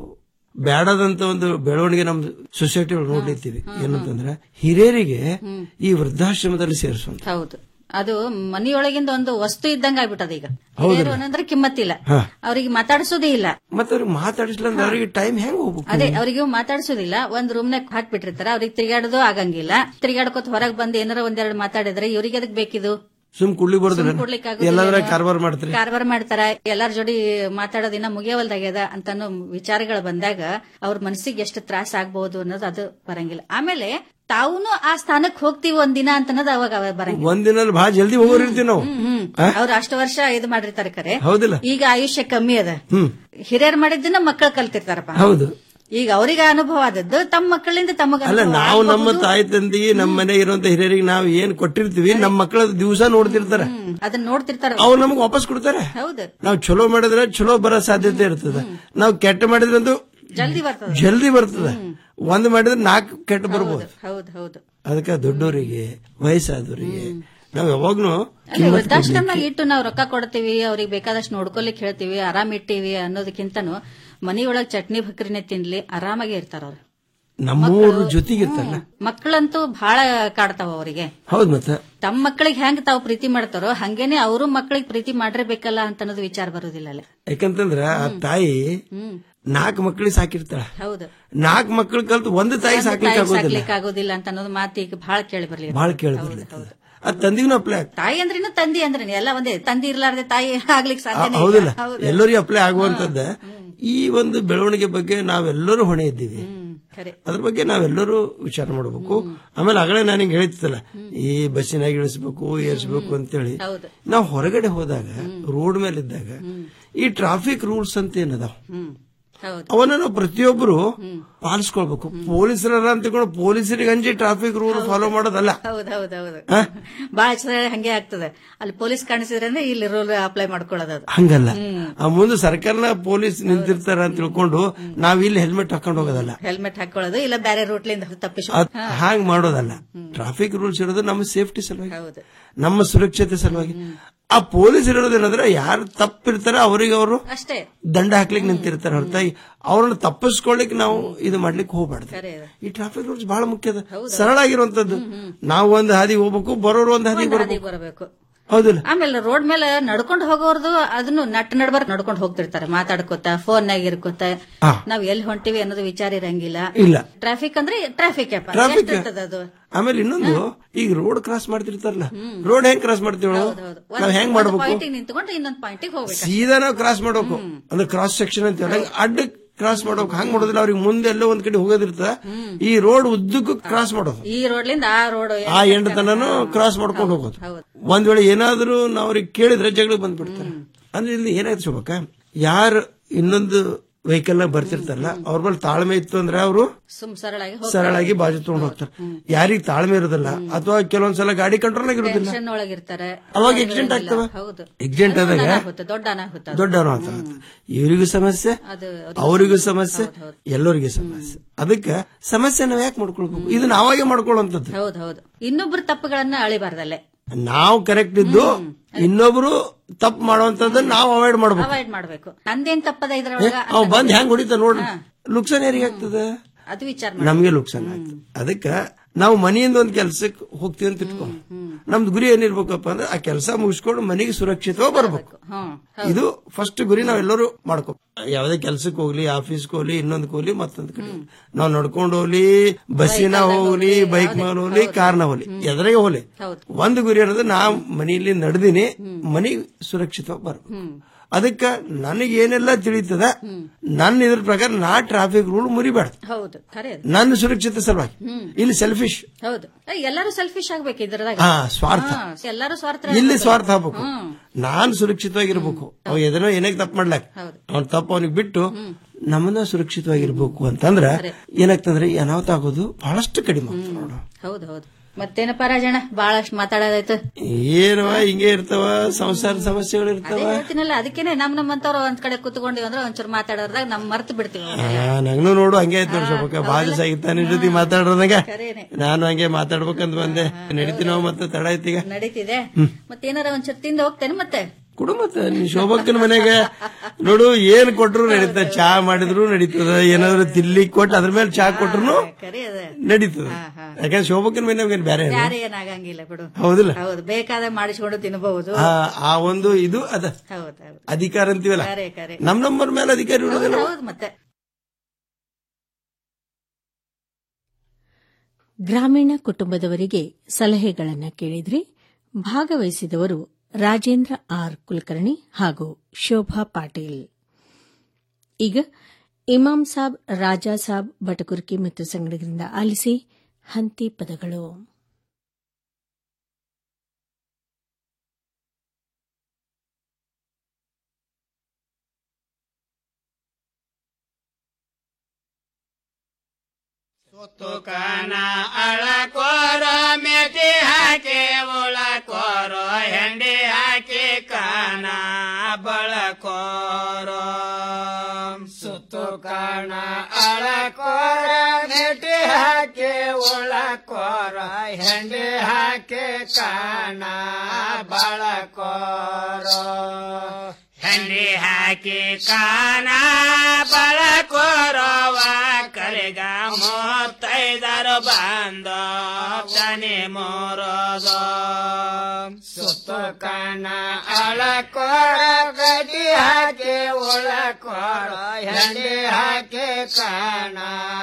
ಬೇಡದಂತ ಒಂದು ಬೆಳವಣಿಗೆ ನಮ್ಮ ಸೊಸೈಟಿ ಒಳಗೆ ನೋಡ್ಲಿತ್ತೀವಿ ಏನಂತಂದ್ರೆ ಹಿರಿಯರಿಗೆ ಈ ವೃದ್ಧಾಶ್ರಮದಲ್ಲಿ ಸೇರಿಸುವಂತ ಹೌದು ಅದು ಮನೆಯೊಳಗಿಂದ ಒಂದು ವಸ್ತು ಇದ್ದಂಗ ಆಗ್ಬಿಟ್ಟದ ಈಗ ಹೌದಲ್ಲ? ಹಿರಿಯರು ಅನ್ನಂದ್ರೆ ಕಿಮ್ಮತ್ತಿಲ್ಲ ಹಾ. ಅವ್ರಿಗೆ ಮಾತಾಡಿಸೋದೇ ಇಲ್ಲ ಮತ್ತೆ ಅವ್ರಿಗೆ ಮಾತಾಡಿಸ್ಲ ಅಂದ್ರೆ ಅವ್ರಿಗೆ ಟೈಮ್ ಹೆಂಗ್ ಹೋಗ್ಬೇಕು ಅದೇ ಅವರಿಗೆ ಮಾತಾಡ್ಸೋದಿಲ್ಲ ಒಂದ್ ರೂಮ್ನಾಗ ಹಾಕ್ಬಿಟ್ಟಿರ್ತಾರ ಅವ್ರಿಗೆ ತಿರುಗಾಡೋದು ಆಗಂಗಿಲ್ಲ ತಿರುಗಾಡ್ಕೊತ ಹೊರಗ್ ಬಂದು ಏನಾರ ಒಂದೆರಡು ಮಾತಾಡಿದ್ರೆ ಇವ್ರಿಗೆ ಅದಕ್ಕೆ ಬೇಕಿದು ಸುಮ್ ಕುಳ್ಳಿ ಬರೋದಿಲ್ಲ ಸುಮ್ ಕೊಡ್ಲಿಕ್ಕೆ ಆಗೋದಿಲ್ಲ ಎಲ್ಲಾದ್ರ ಏನೋ. ಕಾರ್ಬಾರ್ ಮಾಡ್ತಾರೆ ಕಾರ್ಬಾರ್ ಮಾಡ್ತಾರ ಎಲ್ಲಾರ ಜೋಡಿ ಮಾತಾಡೋದಿನ ಮುಗಿಯವಲ್ದಾಗ್ಯದ ಅಂತ ವಿಚಾರಗಳು ಬಂದಾಗ ಅವ್ರ ಮನಸ್ಸಿಗೆ ಎಷ್ಟು ತ್ರಾಸ ಆಗ್ಬಹುದು ಅನ್ನೋದು ಅದು ಬರಂಗಿಲ್ಲ ಆಮೇಲೆ ತಾವುನು ಆ ಸ್ಥಾನಕ್ಕೆ ಹೋಗ್ತೀವಿ ಒಂದಿನ ಅಂತ ಅನ್ನೋದು ಅವಾಗ ಅವಾಗ ಬರಂಗಿಲ್ಲ ಒಂದಿನಲ್ಲಿ ಬಹಳ ಜಲ್ದಿ ಹೋಗೋರಿರ್ತೀವಿ ನಾವು ಹ್ಮ್ ಅವ್ರು ಅಷ್ಟು ವರ್ಷ ಇದು ಮಾಡಿರ್ತಾರೆ ಕರೆ ಹೌದಿಲ್ಲ ಈಗ ಆಯುಷ್ಯ ಕಮ್ಮಿ ಅದ ಹ್ಮ್ ಹಿರಿಯರ್ ಮಾಡಿದ್ದನ್ನ ಮಕ್ಕಳು ಕಲ್ತಿರ್ತಾರಪ್ಪ ಹೌದು ಈಗ ಅವ್ರಿಗೆ ಅನುಭವ ಆದದ್ದು ತಮ್ಮ ಮಕ್ಕಳಿಂದ ತಮಗ ಅಲ್ಲ ನಾವು ನಮ್ಮ ತಾಯಿ ತಂದೆಗೆ ನಮ್ಮ ಮನೆ ಇರುವಂತ ಹಿರಿಯರಿಗೆ ನಾವು ಏನ್ ಕೊಟ್ಟಿರ್ತೀವಿ ನಮ್ಮ ಮಕ್ಕಳ ದಿವಸ ನೋಡ್ತಿರ್ತಾರ ಅದನ್ನ ನೋಡ್ತಿರ್ತಾರ ಅವ್ರು ನಮಗೆ ವಾಪಸ್ ಕೊಡ್ತಾರೆ ಹೌದು ನಾವು ಚಲೋ ಮಾಡಿದ್ರೆ ಚಲೋ ಬರೋ ಸಾಧ್ಯತೆ ಇರ್ತದ ನಾವು ಕೆಟ್ಟ ಮಾಡಿದ್ರಂತೂ ಜಲ್ದಿ ಬರ್ತದ ಜಲ್ದಿ ಬರ್ತದ ಒಂದ್ ಮಾಡಿದ್ರೆ ನಾಲ್ಕು ಕೆಟ್ಟ ಬರ್ಬೋದು ಹೌದು ಹೌದು ಅದಕ್ಕೆ ದೊಡ್ಡವರಿಗೆ ವಯಸ್ಸಾದವರಿಗೆ ನಾವು ಯಾವಾಗ್ಲೂ ಅಲ್ಲ, ವೃದ್ಧಾಶ್ರಮನಾಗ ಇಟ್ಟು ನಾವು ರೊಕ್ಕ ಕೊಡ್ತೀವಿ ಅವ್ರಿಗೆ ಬೇಕಾದಷ್ಟು ನೋಡ್ಕೊಲಿಕ್ ಹೇಳ್ತೀವಿ ಆರಾಮ್ ಇಟ್ಟಿವಿ ಅನ್ನೋದಕ್ಕಿಂತನೂ ಮನಿಯೊಳಗ್ ಚಟ್ನಿ ಭಕ್ರಿನೇ ತಿನ್ಲಿ ಆರಾಮಾಗಿ ಇರ್ತಾರ ಅವ್ರು ನಮ್ಮೂರು ಜೊತೆಗಿರ್ತಲ್ಲ ಮಕ್ಕಳಂತೂ ಬಹಳ ಕಾಡ್ತಾವ ಅವರಿಗೆ ಹೌದ್ ಮತ್ತೆ ತಮ್ಮ ಮಕ್ಕಳಿಗೆ ಹೆಂಗ್ ತಾವು ಪ್ರೀತಿ ಮಾಡ್ತಾರೋ ಹಂಗೇನೆ ಅವರು ಮಕ್ಕಳಿಗೆ ಪ್ರೀತಿ ಮಾಡಿರ್ಬೇಕಲ್ಲ ಅಂತ ಅನ್ನೋದು ವಿಚಾರ ಬರೋದಿಲ್ಲ ಅಲ್ಲಿ ಯಾಕಂತಂದ್ರ ಆ ತಾಯಿ ನಾಲ್ಕು ಮಕ್ಕಳಿಗೆ ಸಾಕಿರ್ತಾಳ ಹೌದು ನಾಲ್ಕು ಮಕ್ಕಳು ಕಲ್ತು ಒಂದು ತಾಯಿ ಸಾಕ್ಲಿಕ್ಕೆ ಆಗೋದಿಲ್ಲ ಸಾಕ್ಲಿಕ್ಕೆ ಆಗೋದಿಲ್ಲ ಅಂತ ಅನ್ನೋದು ಮಾತು ಈಗ ಬಹಳ ಕೇಳಿ ಬರ್ಲಿ ಬಹಳ ಕೇಳಿ ಬರ್ಲಿರ್ತದ ಅದ್ ತಂದಿಗೂ ಅಪ್ಲೈ ಆಗ್ತದೆ ತಾಯಿ ಅಂದ್ರೇನು ತಂದಿ ಅಂದ್ರೆ ಎಲ್ಲ ಒಂದೇ ತಂದಿ ಇರ್ಲಾರ್ದೆ ತಾಯಿ ಆಗ್ಲಿಕ್ಕೆ ಆ, ಸಾಧ್ಯನೇ ಹೌದಿಲ್ಲ ಇಲ್ಲ ಹೌದು. ಎಲ್ಲರಿಗೂ ಅಪ್ಲೈ ಆಗುವಂತದ್ದ ಈ ಒಂದು ಬೆಳವಣಿಗೆ ಬಗ್ಗೆ ನಾವೆಲ್ಲರೂ ಹೊಣೆ ಇದ್ದೀವಿ ಖರೆ. ಅದ್ರ ಬಗ್ಗೆ ನಾವೆಲ್ಲರೂ ವಿಚಾರ ಮಾಡಬೇಕು ಆಮೇಲೆ ಆಗಲೇ ನಾನು ಹಿಂಗೆ ಹೇಳ್ತಿದ್ದಲ್ಲ ಈ ಬಸ್ಸಿನಾಗ ಇಳಿಸ್ಬೇಕು ಏರ್ಸ್ಬೇಕು ಅಂತೇಳಿ ಹೌದು ನಾವು ಹೊರಗಡೆ ಹೋದಾಗ ರೋಡ್ ಮೇಲೆ ಇದ್ದಾಗ ಈ ಟ್ರಾಫಿಕ್ ರೂಲ್ಸ್ ಅಂತ ಏನದಾವ ಹ್ಮ್ ಹೌದು ಅವನ್ನ ನಾವು ಪ್ರತಿಯೊಬ್ಬರು ಪಾಲಿಸ್ಕೊಳ್ಬೇಕು ಪೊಲೀಸರ ಅಂತ ತಿಳ್ಕೊಂಡು ಪೊಲೀಸರಿಗೆ ಅಂಜಿ ಟ್ರಾಫಿಕ್ ರೂಲ್ ಫಾಲೋ ಮಾಡೋದಲ್ಲ ಹೌದು ಹೌದು ಹೌದು ಬಹಳ ಸಲ ಹಂಗೆ ಆಗ್ತದೆ ಅಲ್ಲಿ ಪೊಲೀಸ್ ಕಾಣಿಸಿದ್ರೆ ಇಲ್ಲಿ ರೂಲ್ ಅಪ್ಲೈ ಮಾಡ್ಕೊಳ್ಳೋದು ಅದು ಹಂಗಲ್ಲ ಆ ಮುಂದೆ ಸರ್ಕಾರನ ಪೊಲೀಸ್ ನಿಂತಿರ್ತಾರ ಅಂತ ತಿಳ್ಕೊಂಡು ನಾವ್ ಇಲ್ಲಿ ಹೆಲ್ಮೆಟ್ ಹಾಕೊಂಡು ಹೋಗೋದಲ್ಲ ಹೆಲ್ಮೆಟ್ ಹಾಕೊಳ್ಳೋದು ಇಲ್ಲ ಬೇರೆ ರೂಟ್ಲಿಂದ ತಪ್ಪಿಸಿ ಅದ್ ಹಾಂಗ್ ಮಾಡೋದಲ್ಲ ಟ್ರಾಫಿಕ್ ರೂಲ್ಸ್ ಇರೋದು ನಮ್ಮ ಸೇಫ್ಟಿ ಸಲುವಾಗಿ ಹೌದು ನಮ್ಮ ಸುರಕ್ಷತೆ ಸಲುವಾಗಿ ಆ ಪೊಲೀಸ್ ಇರೋದೇನಂದ್ರೆ ಯಾರು ತಪ್ಪಿರ್ತಾರೆ ಅವರಿಗೆ ಅವರು ಅಷ್ಟೇ ದಂಡ ಹಾಕ್ಲಿಕ್ಕೆ ನಿಂತಿರ್ತಾರೆ ಹೊರತಾಗಿ ಅವ್ರನ್ನ ತಪ್ಪಿಸ್ಕೊಳ್ಳಿಕ್ ನಾವು ಇದು ಮಾಡ್ಲಿಕ್ಕೆ ಹೋಗ್ಬಾರ್ದು ಖರೆ ಅದು. ಈ ಟ್ರಾಫಿಕ್ ರೂಲ್ಸ್ ಬಹಳ ಮುಖ್ಯ ಅದ ಸರಳ ಆಗಿರುವಂತದ್ದು ನಾವು ಒಂದ್ ಹಾದಿ ಹೋಗ್ಬೇಕು ಬರೋರು ಒಂದ್ ಹಾದಿ ಒಂದ್ ಬರ್ಬೇಕು ಹಾದಿಗ್ ಬರಬೇಕು ಹೌದಿಲ್ಲ ಆಮೇಲೆ ರೋಡ್ ಮೇಲೆ ನಡ್ಕೊಂಡು ಹೋಗೋರ್ದು ಅದನ್ನು ನಟ್ ನಡ್ಬರ್ ನಡ್ಕೊಂಡು ಹೋಗ್ತಿರ್ತಾರೆ ಮಾತಾಡ್ಕೋತ ಫೋನ್ ನಾಗ ಇರ್ಕೋತ ಹಾ. ನಾವ್ ಎಲ್ಲಿ ಹೊಂಟಿವಿ ಅನ್ನೋದು ವಿಚಾರ ಇರಂಗಿಲ್ಲ ಇಲ್ಲ ಟ್ರಾಫಿಕ್ ಅಂದ್ರೆ ಟ್ರಾಫಿಕ್ Traffic. ಇರ್ತದ ಅದು ಆಮೇಲೆ ಇನ್ನೊಂದು ಈಗ ರೋಡ್ ಕ್ರಾಸ್ ಮಾಡ್ತಿರ್ತಾರಲ್ಲ ರೋಡ್ ಹೆಂಗ್ ಕ್ರಾಸ್ ಮಾಡ್ತೀವಿ ನಾವು ನಾವ್ ಹೆಂಗ್ ಮಾಡ್ಬೇಕು ಪಾಯಿಂಟಿಗೆ ನಿಂತ್ಕೊಂಡು ಇನ್ನೊಂದ್ ಪಾಯಿಂಟಿಗೆ ಹೋಗ್ಬೇಕು ಸೀದಾ ನಾವು ಕ್ರಾಸ್ ಮಾಡ್ಬೇಕು ಅಂದ್ರೆ ಕ್ರಾಸ್ ಸೆಕ್ಷನ್ ಅಂತ ಹೇಳಿ ಅಡ್ಡ ಕ್ರಾಸ್ ಮಾಡ್ಬೇಕು ಹಂಗ್ ಮಾಡೋದಿಲ್ಲ ಅವ್ರಿಗೆ ಮುಂದೆ ಎಲ್ಲೋ ಒಂದ್ ಕಡೆ ಹೋಗೋದಿರ್ತದ ಈ ರೋಡ್ ಉದ್ದಕ್ಕೂ ಕ್ರಾಸ್ ಮಾಡೋದು ಈ ರೋಡ್ಲಿಂದ ಆ ರೋಡ್ ಆ ಎಂಡ್ ತನನು ಕ್ರಾಸ್ ಮಾಡ್ಕೊಂಡು ಹೋಗೋದು ಒಂದ್ ವೇಳೆ ಏನಾದ್ರೂ ನಾವ್ ಅವ್ರಿಗೆ ಕೇಳಿದ್ರೆ ಜಗಳ ಬಂದ್ಬಿಡ್ತಾರೆ ಅಂದ್ರೆ ಇಲ್ಲಿ ಏನಾಯ್ತು ಶೋಭಕ್ಕ ಯಾರು ಇನ್ನೊಂದು ವೆಹಿಕಲ್ ನಾಗ ಬರ್ತಿರ್ತಾರಲ್ಲ ಅವ್ರ ಮೇಲೆ ತಾಳ್ಮೆ ಇತ್ತು ಅಂದ್ರೆ ಅವರು ಸುಮ್ ಸರಳಾಗಿ ಸರಳಾಗಿ ಬಾಜು ತಗೊಂಡ್ ಹೋಗ್ತಾರೆ ಯಾರಿಗ್ ತಾಳ್ಮೆ ಇರೋದಿಲ್ಲ ಅಥವಾ ಕೆಲವೊಂದ್ಸಲ ಗಾಡಿ ಕಂಟ್ರೋಲ್ ಇರೋದಿಲ್ಲ ಟೆನ್ಷನ್ ಒಳಗಿರ್ತಾರೆ ಅವಾಗ accident ಆಗ್ತವ? ಹೌದು Accident ಆದಾಗ ಅನಾಹುತ ದೊಡ್ಡ ಅನಾಹುತ ಅದು. ದೊಡ್ಡವರು ಅಂತ ಇವರಿಗೂ ಸಮಸ್ಯೆ ಅದು ಅವರಿಗೂ ಸಮಸ್ಯೆ ಎಲ್ಲರಿಗೂ ಸಮಸ್ಯೆ ಅದಕ್ಕೆ ಸಮಸ್ಯೆ ನಾವ್ ಯಾಕೆ ಮಾಡ್ಕೊಳ್ಬೇಕು ಇದು ನಾವಾಗೆ ಮಾಡ್ಕೊಳ್ಳುವಂಥದ್ದು ಹೌದು ಹೌದು ಇನ್ನೊಬ್ರ ತಪ್ಪುಗಳನ್ನ ಅಳಿಬಾರ್ದಲ್ಲೇ ನಾವು ಕರೆಕ್ಟ್ ಇದ್ದು ಇನ್ನೊಬ್ರು ತಪ್ಪು ಮಾಡುವಂತದ್ದನ್ನ ನಾವು ಅವಾಯ್ಡ್ ಮಾಡ್ಬೇಕು ಅವಾಯ್ಡ್ ಮಾಡ್ಬೇಕು ನಂದೇನ್ ತಪ್ಪದ ಏ, ಇದ್ರೊಳಗ ಅವ್ ಬಂದ್ ಹೆಂಗ್ ಹೊಡಿತ ನೋಡ್ರಿ ಲುಕ್ಸಾನ್ ಯಾರಿಗೆ ಆಗ್ತದ ಅದು ವಿಚಾರ ಮಾಡಿ ನಮ್ಗೆ ಲುಕ್ಸಾನ್ ಆಗ್ತದೆ ಅದಕ್ಕ ನಾವು ಮನೆಯಿಂದ ಒಂದ್ ಕೆಲ್ಸಕ್ಕೆ ಹೋಗ್ತೀವಿ ಅಂತ ಇಟ್ಕೊ ನಮ್ದು ಗುರಿ ಏನಿರ್ಬೇಕಪ್ಪ ಅಂದ್ರೆ ಆ ಕೆಲಸ ಮುಗಿಸ್ಕೊಂಡು ಮನೆಗೆ ಸುರಕ್ಷಿತವಾಗಿ ಬರ್ಬೇಕು ಹ್ಮ್ ಇದು ಫಸ್ಟ್ ಗುರಿ ನಾವೆಲ್ಲರೂ ಮಾಡ್ಕೋ ಯಾವ್ದೇ ಕೆಲ್ಸಕ್ಕೆ ಹೋಗ್ಲಿ ಆಫೀಸ್ಗೆ ಹೋಗ್ಲಿ ಇನ್ನೊಂದ್ ಹೋಗ್ಲಿ ಮತ್ತೊಂದ್ ಕಡೆ ಹೋಗ್ಲಿ. ನಾವ್ ನಡ್ಕೊಂಡು ಹೋಗ್ಲಿ ಬಸ್ಸಿನ ಹೋಗ್ಲಿ ಬೈಕ್ ಮೇಲೆ ಹೋಗ್ಲಿ ಕಾರ್ನ ಹೋಗ್ಲಿ ಎದುರಿಗೆ ಹೋಗ್ಲಿ ಒಂದು ಗುರಿ ಅನ್ನೋದು ನಾ ಮನೆಯಲ್ಲಿ ನಡೆದಿನಿ ಮನೆಗೆ ಸುರಕ್ಷಿತವಾಗಿ ಬರ್ಬೇಕು ಅದಕ್ಕ ನನಗೆ ಏನೆಲ್ಲ ತಿಳಿತದ ನನ್ನ ಇದ್ರ ಪ್ರಕಾರ ನಾ ಟ್ರಾಫಿಕ್ ರೂಲ್ ಮುರಿಬಾರ್ದು ಹೌದು ಖರೆ ಅದು. ನನ್ನ ಸುರಕ್ಷತೆ ಸಲುವಾಗಿ ಇಲ್ಲಿ ಸೆಲ್ಫಿಶ್ ಹೌದು ಏ, ಎಲ್ಲರೂ ಸೆಲ್ಫಿಶ್ ಆಗ್ಬೇಕು ಇದ್ರದಾಗ ಹಾ, ಸ್ವಾರ್ಥ. ಹಾ, ಎಲ್ಲರೂ ಸ್ವಾರ್ಥ ಇಲ್ಲಿ ಸ್ವಾರ್ಥ ಆಗ್ಬೇಕು ನಾನ್ ಸುರಕ್ಷಿತವಾಗಿರ್ಬೇಕು ಅವ ಎದನೋ ಏನೇ ತಪ್ಪು ಮಾಡ್ಲಾಕ ಅವ್ನ ತಪ್ಪು ಅವನಿಗೆ ಬಿಟ್ಟು ನಮ್ಮನ್ನ ಸುರಕ್ಷಿತವಾಗಿರ್ಬೇಕು ಅಂತಂದ್ರ ಏನಾಗ್ತಂದ್ರೆ ಅನಾಹುತ ಆಗೋದು ಬಹಳಷ್ಟು ಕಡಿಮೆ ಆಗ್ತದೆ ನೋಡು ಹೌದು ಹೌದು ಮತ್ತೇನಪ್ಪ ರಾಜಣ್ಣ ಬಹಳಷ್ಟು ಮಾತಾಡೋದಾಯ್ತು ಏನವ ಹಿಂಗೆ ಇರ್ತಾವ ಸಂಸಾರ ಸಮಸ್ಯೆಗಳು ಅದೇ ಇರ್ತಾವ ಹೇಳ್ತೀನಲ್ಲ ಅದಕ್ಕೇನೆ ನಮ್ ನಮ್ಮಂತವ್ರು ಒಂದ್ ಕಡೆ ಕೂತ್ಕೊಂಡಿವಿ ಅಂದ್ರೆ ಒಂಚೂರು ಮಾತಾಡೋದ್ರಾಗ ನಮ್ ಮರ್ತು ಬಿಡ್ತೀವಿ ಆ, ನಂಗೂ ನೋಡು ಹಂಗೆ ಆಯ್ತು ನೋಡಿ ಶೋಭಕ್ಕ ಬಾಳ ದಿವಸ ಆಗಿತ್ತ ನಿನ್ ಜೊತೆ ಮಾತಾಡೋದಂಗ ಖರೇನೆ. ನಾನು ಹಂಗೆ ಮಾತಾಡ್ಬೇಕಂತ ಬಂದೆ ನಡೀತೀನೋ ಮತ್ತೆ ತಡ ಐತೀಗ ನಡೀತಿದೆ ಮತ್ತೇನಾರ ಒಂಚೂರು ತಿಂದು ಹೋಗ್ತೇನೆ ಮತ್ತೆ ಕೊಡು ಮತ್ತೆ ನೀ ಶೋಭಕ್ಕನ ಮನೆಗೆ ನೋಡು ಏನ್ ಕೊಟ್ರು ನಡೀತದ ಚಾ ಮಾಡಿದ್ರು ನಡೀತದ ಏನಾದ್ರು ತಿನ್ಲಿಕ್ ಕೊಟ್ಟು ಅದ್ರ ಮೇಲೆ ಚಾ ಕೊಟ್ರು ಕರಿ ಅದ ನಡೀತದ ಯಾಕಂದ್ರೆ ಶೋಭಕ್ಕನ ಮನೆಯಾಗ ಏನ್ ಬೇರೆ ಏನು? ಯಾರೇ ಏನಾಗಂಗಿಲ್ಲ ಬಿಡು ಹೌದಿಲ್ಲ ಹೌದು ಬೇಕಾದ ಮಾಡಿಸ್ಕೊಂಡು ತಿನ್ನಬಹುದು ಆ ಆ ಒಂದು ಇದು ಅದ ಹೌದು ಹೌದು ಅಧಿಕಾರ ಅಂತೀವಲ್ಲ ಕರೆ ಕರೆ ನಮ್ ನಂಬರ್ ಮೇಲೆ ಅಧಿಕಾರ ಇರೋದಿಲ್ಲ ಹೌದು ಮತ್ತೆ ಗ್ರಾಮೀಣ ಕುಟುಂಬದವರಿಗೆ ಸಲಹೆಗಳನ್ನ ಕೇಳಿದ್ರಿ ಭಾಗವಹಿಸಿದವರು ರಾಜೇಂದ್ರ ಆರ್ ಕುಲಕರ್ಣಿ ಹಾಗೂ ಶೋಭಾ ಪಾಟೀಲ್ ಈಗ ಇಮಾಮ್ ಸಾಬ್ ರಾಜಾ ಸಾಬ್ ಬಟಕುರ್ಕಿ ಮತ್ತು ಸಂಗಡಿಗರಿಂದ ಆಲಿಸಿ ಹಂತಿ ಪದಗಳು ತುಕನ ಅಳಕೋರ ಮೆಟಿ ಹಾಕಿ ಉಳಕೋರ ಹೆಂಡಿ ಹಾಕಿ ಕಾನ ಬಳಕೋರ ಸುತ್ತುಕಣ ಅಳಕೋರ ಮೆಟಿ ಹಾಕಿ ಉಳಕೋರ ಹೆಂಡಿ ಹಾಕಿ ಕಾನ ಬಳಕೋರ ಹೆಂಡಿ ಹಾಕಿ ಕಾನ ಬಳಕೋರವ ಕಲಿಗ ಮೂವತ್ತೈದರು ಬಂದ ತನಿ ಮೂರೋದ ಸುತ್ತು ಕಣ ಅಳಕೋರ ಗಡಿ ಹಾಕಿ ಉಳಕೋರ ಹೆಂಡಿ ಹಾಕಿ ಕಾಣ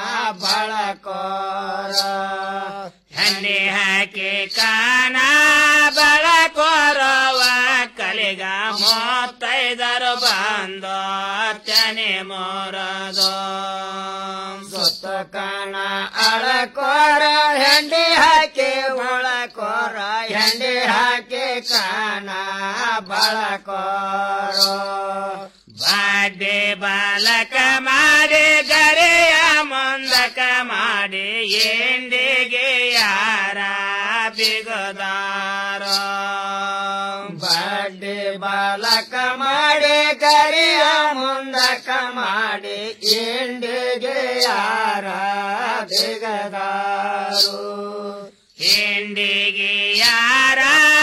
ಬಳಕೋರ ಹೆಂಡಿ ಹಾಕಿ ಕಾಣ ಬಳಕೋರವ ಕಲಿಗ ಮೂವತ್ತೈದರು ಬಂದ ತನಿ ಮೂರದ ಸುತ್ತ ಕಣ ಅಳಕೋರ ಹೆಂಡಿ ಹಾಕಿ ಒಳಕೋರ ಹೆಂಡಿ ಹಾಕಿ ಕಾಣ ಬಳಕೋರ ಬಾಡೆ ಬಾಲಕ ಮಾಡಿ ಗರೆಯ ಮುಂದಕ ಮಾಡಿ ಎಂಡಿಗೆ ಯಾರ ಬಿಗದಾರ ಬಾಡೆ ಬಾಲಕ ಮಾಡಿ ಗರಿಯ ಮುಂದಕ ಮಾಡಿ ಎಂಡಿಗೆ ಯಾರ ಬಿಗದಾರು ಎಂಡಿಗೆ ಯಾರ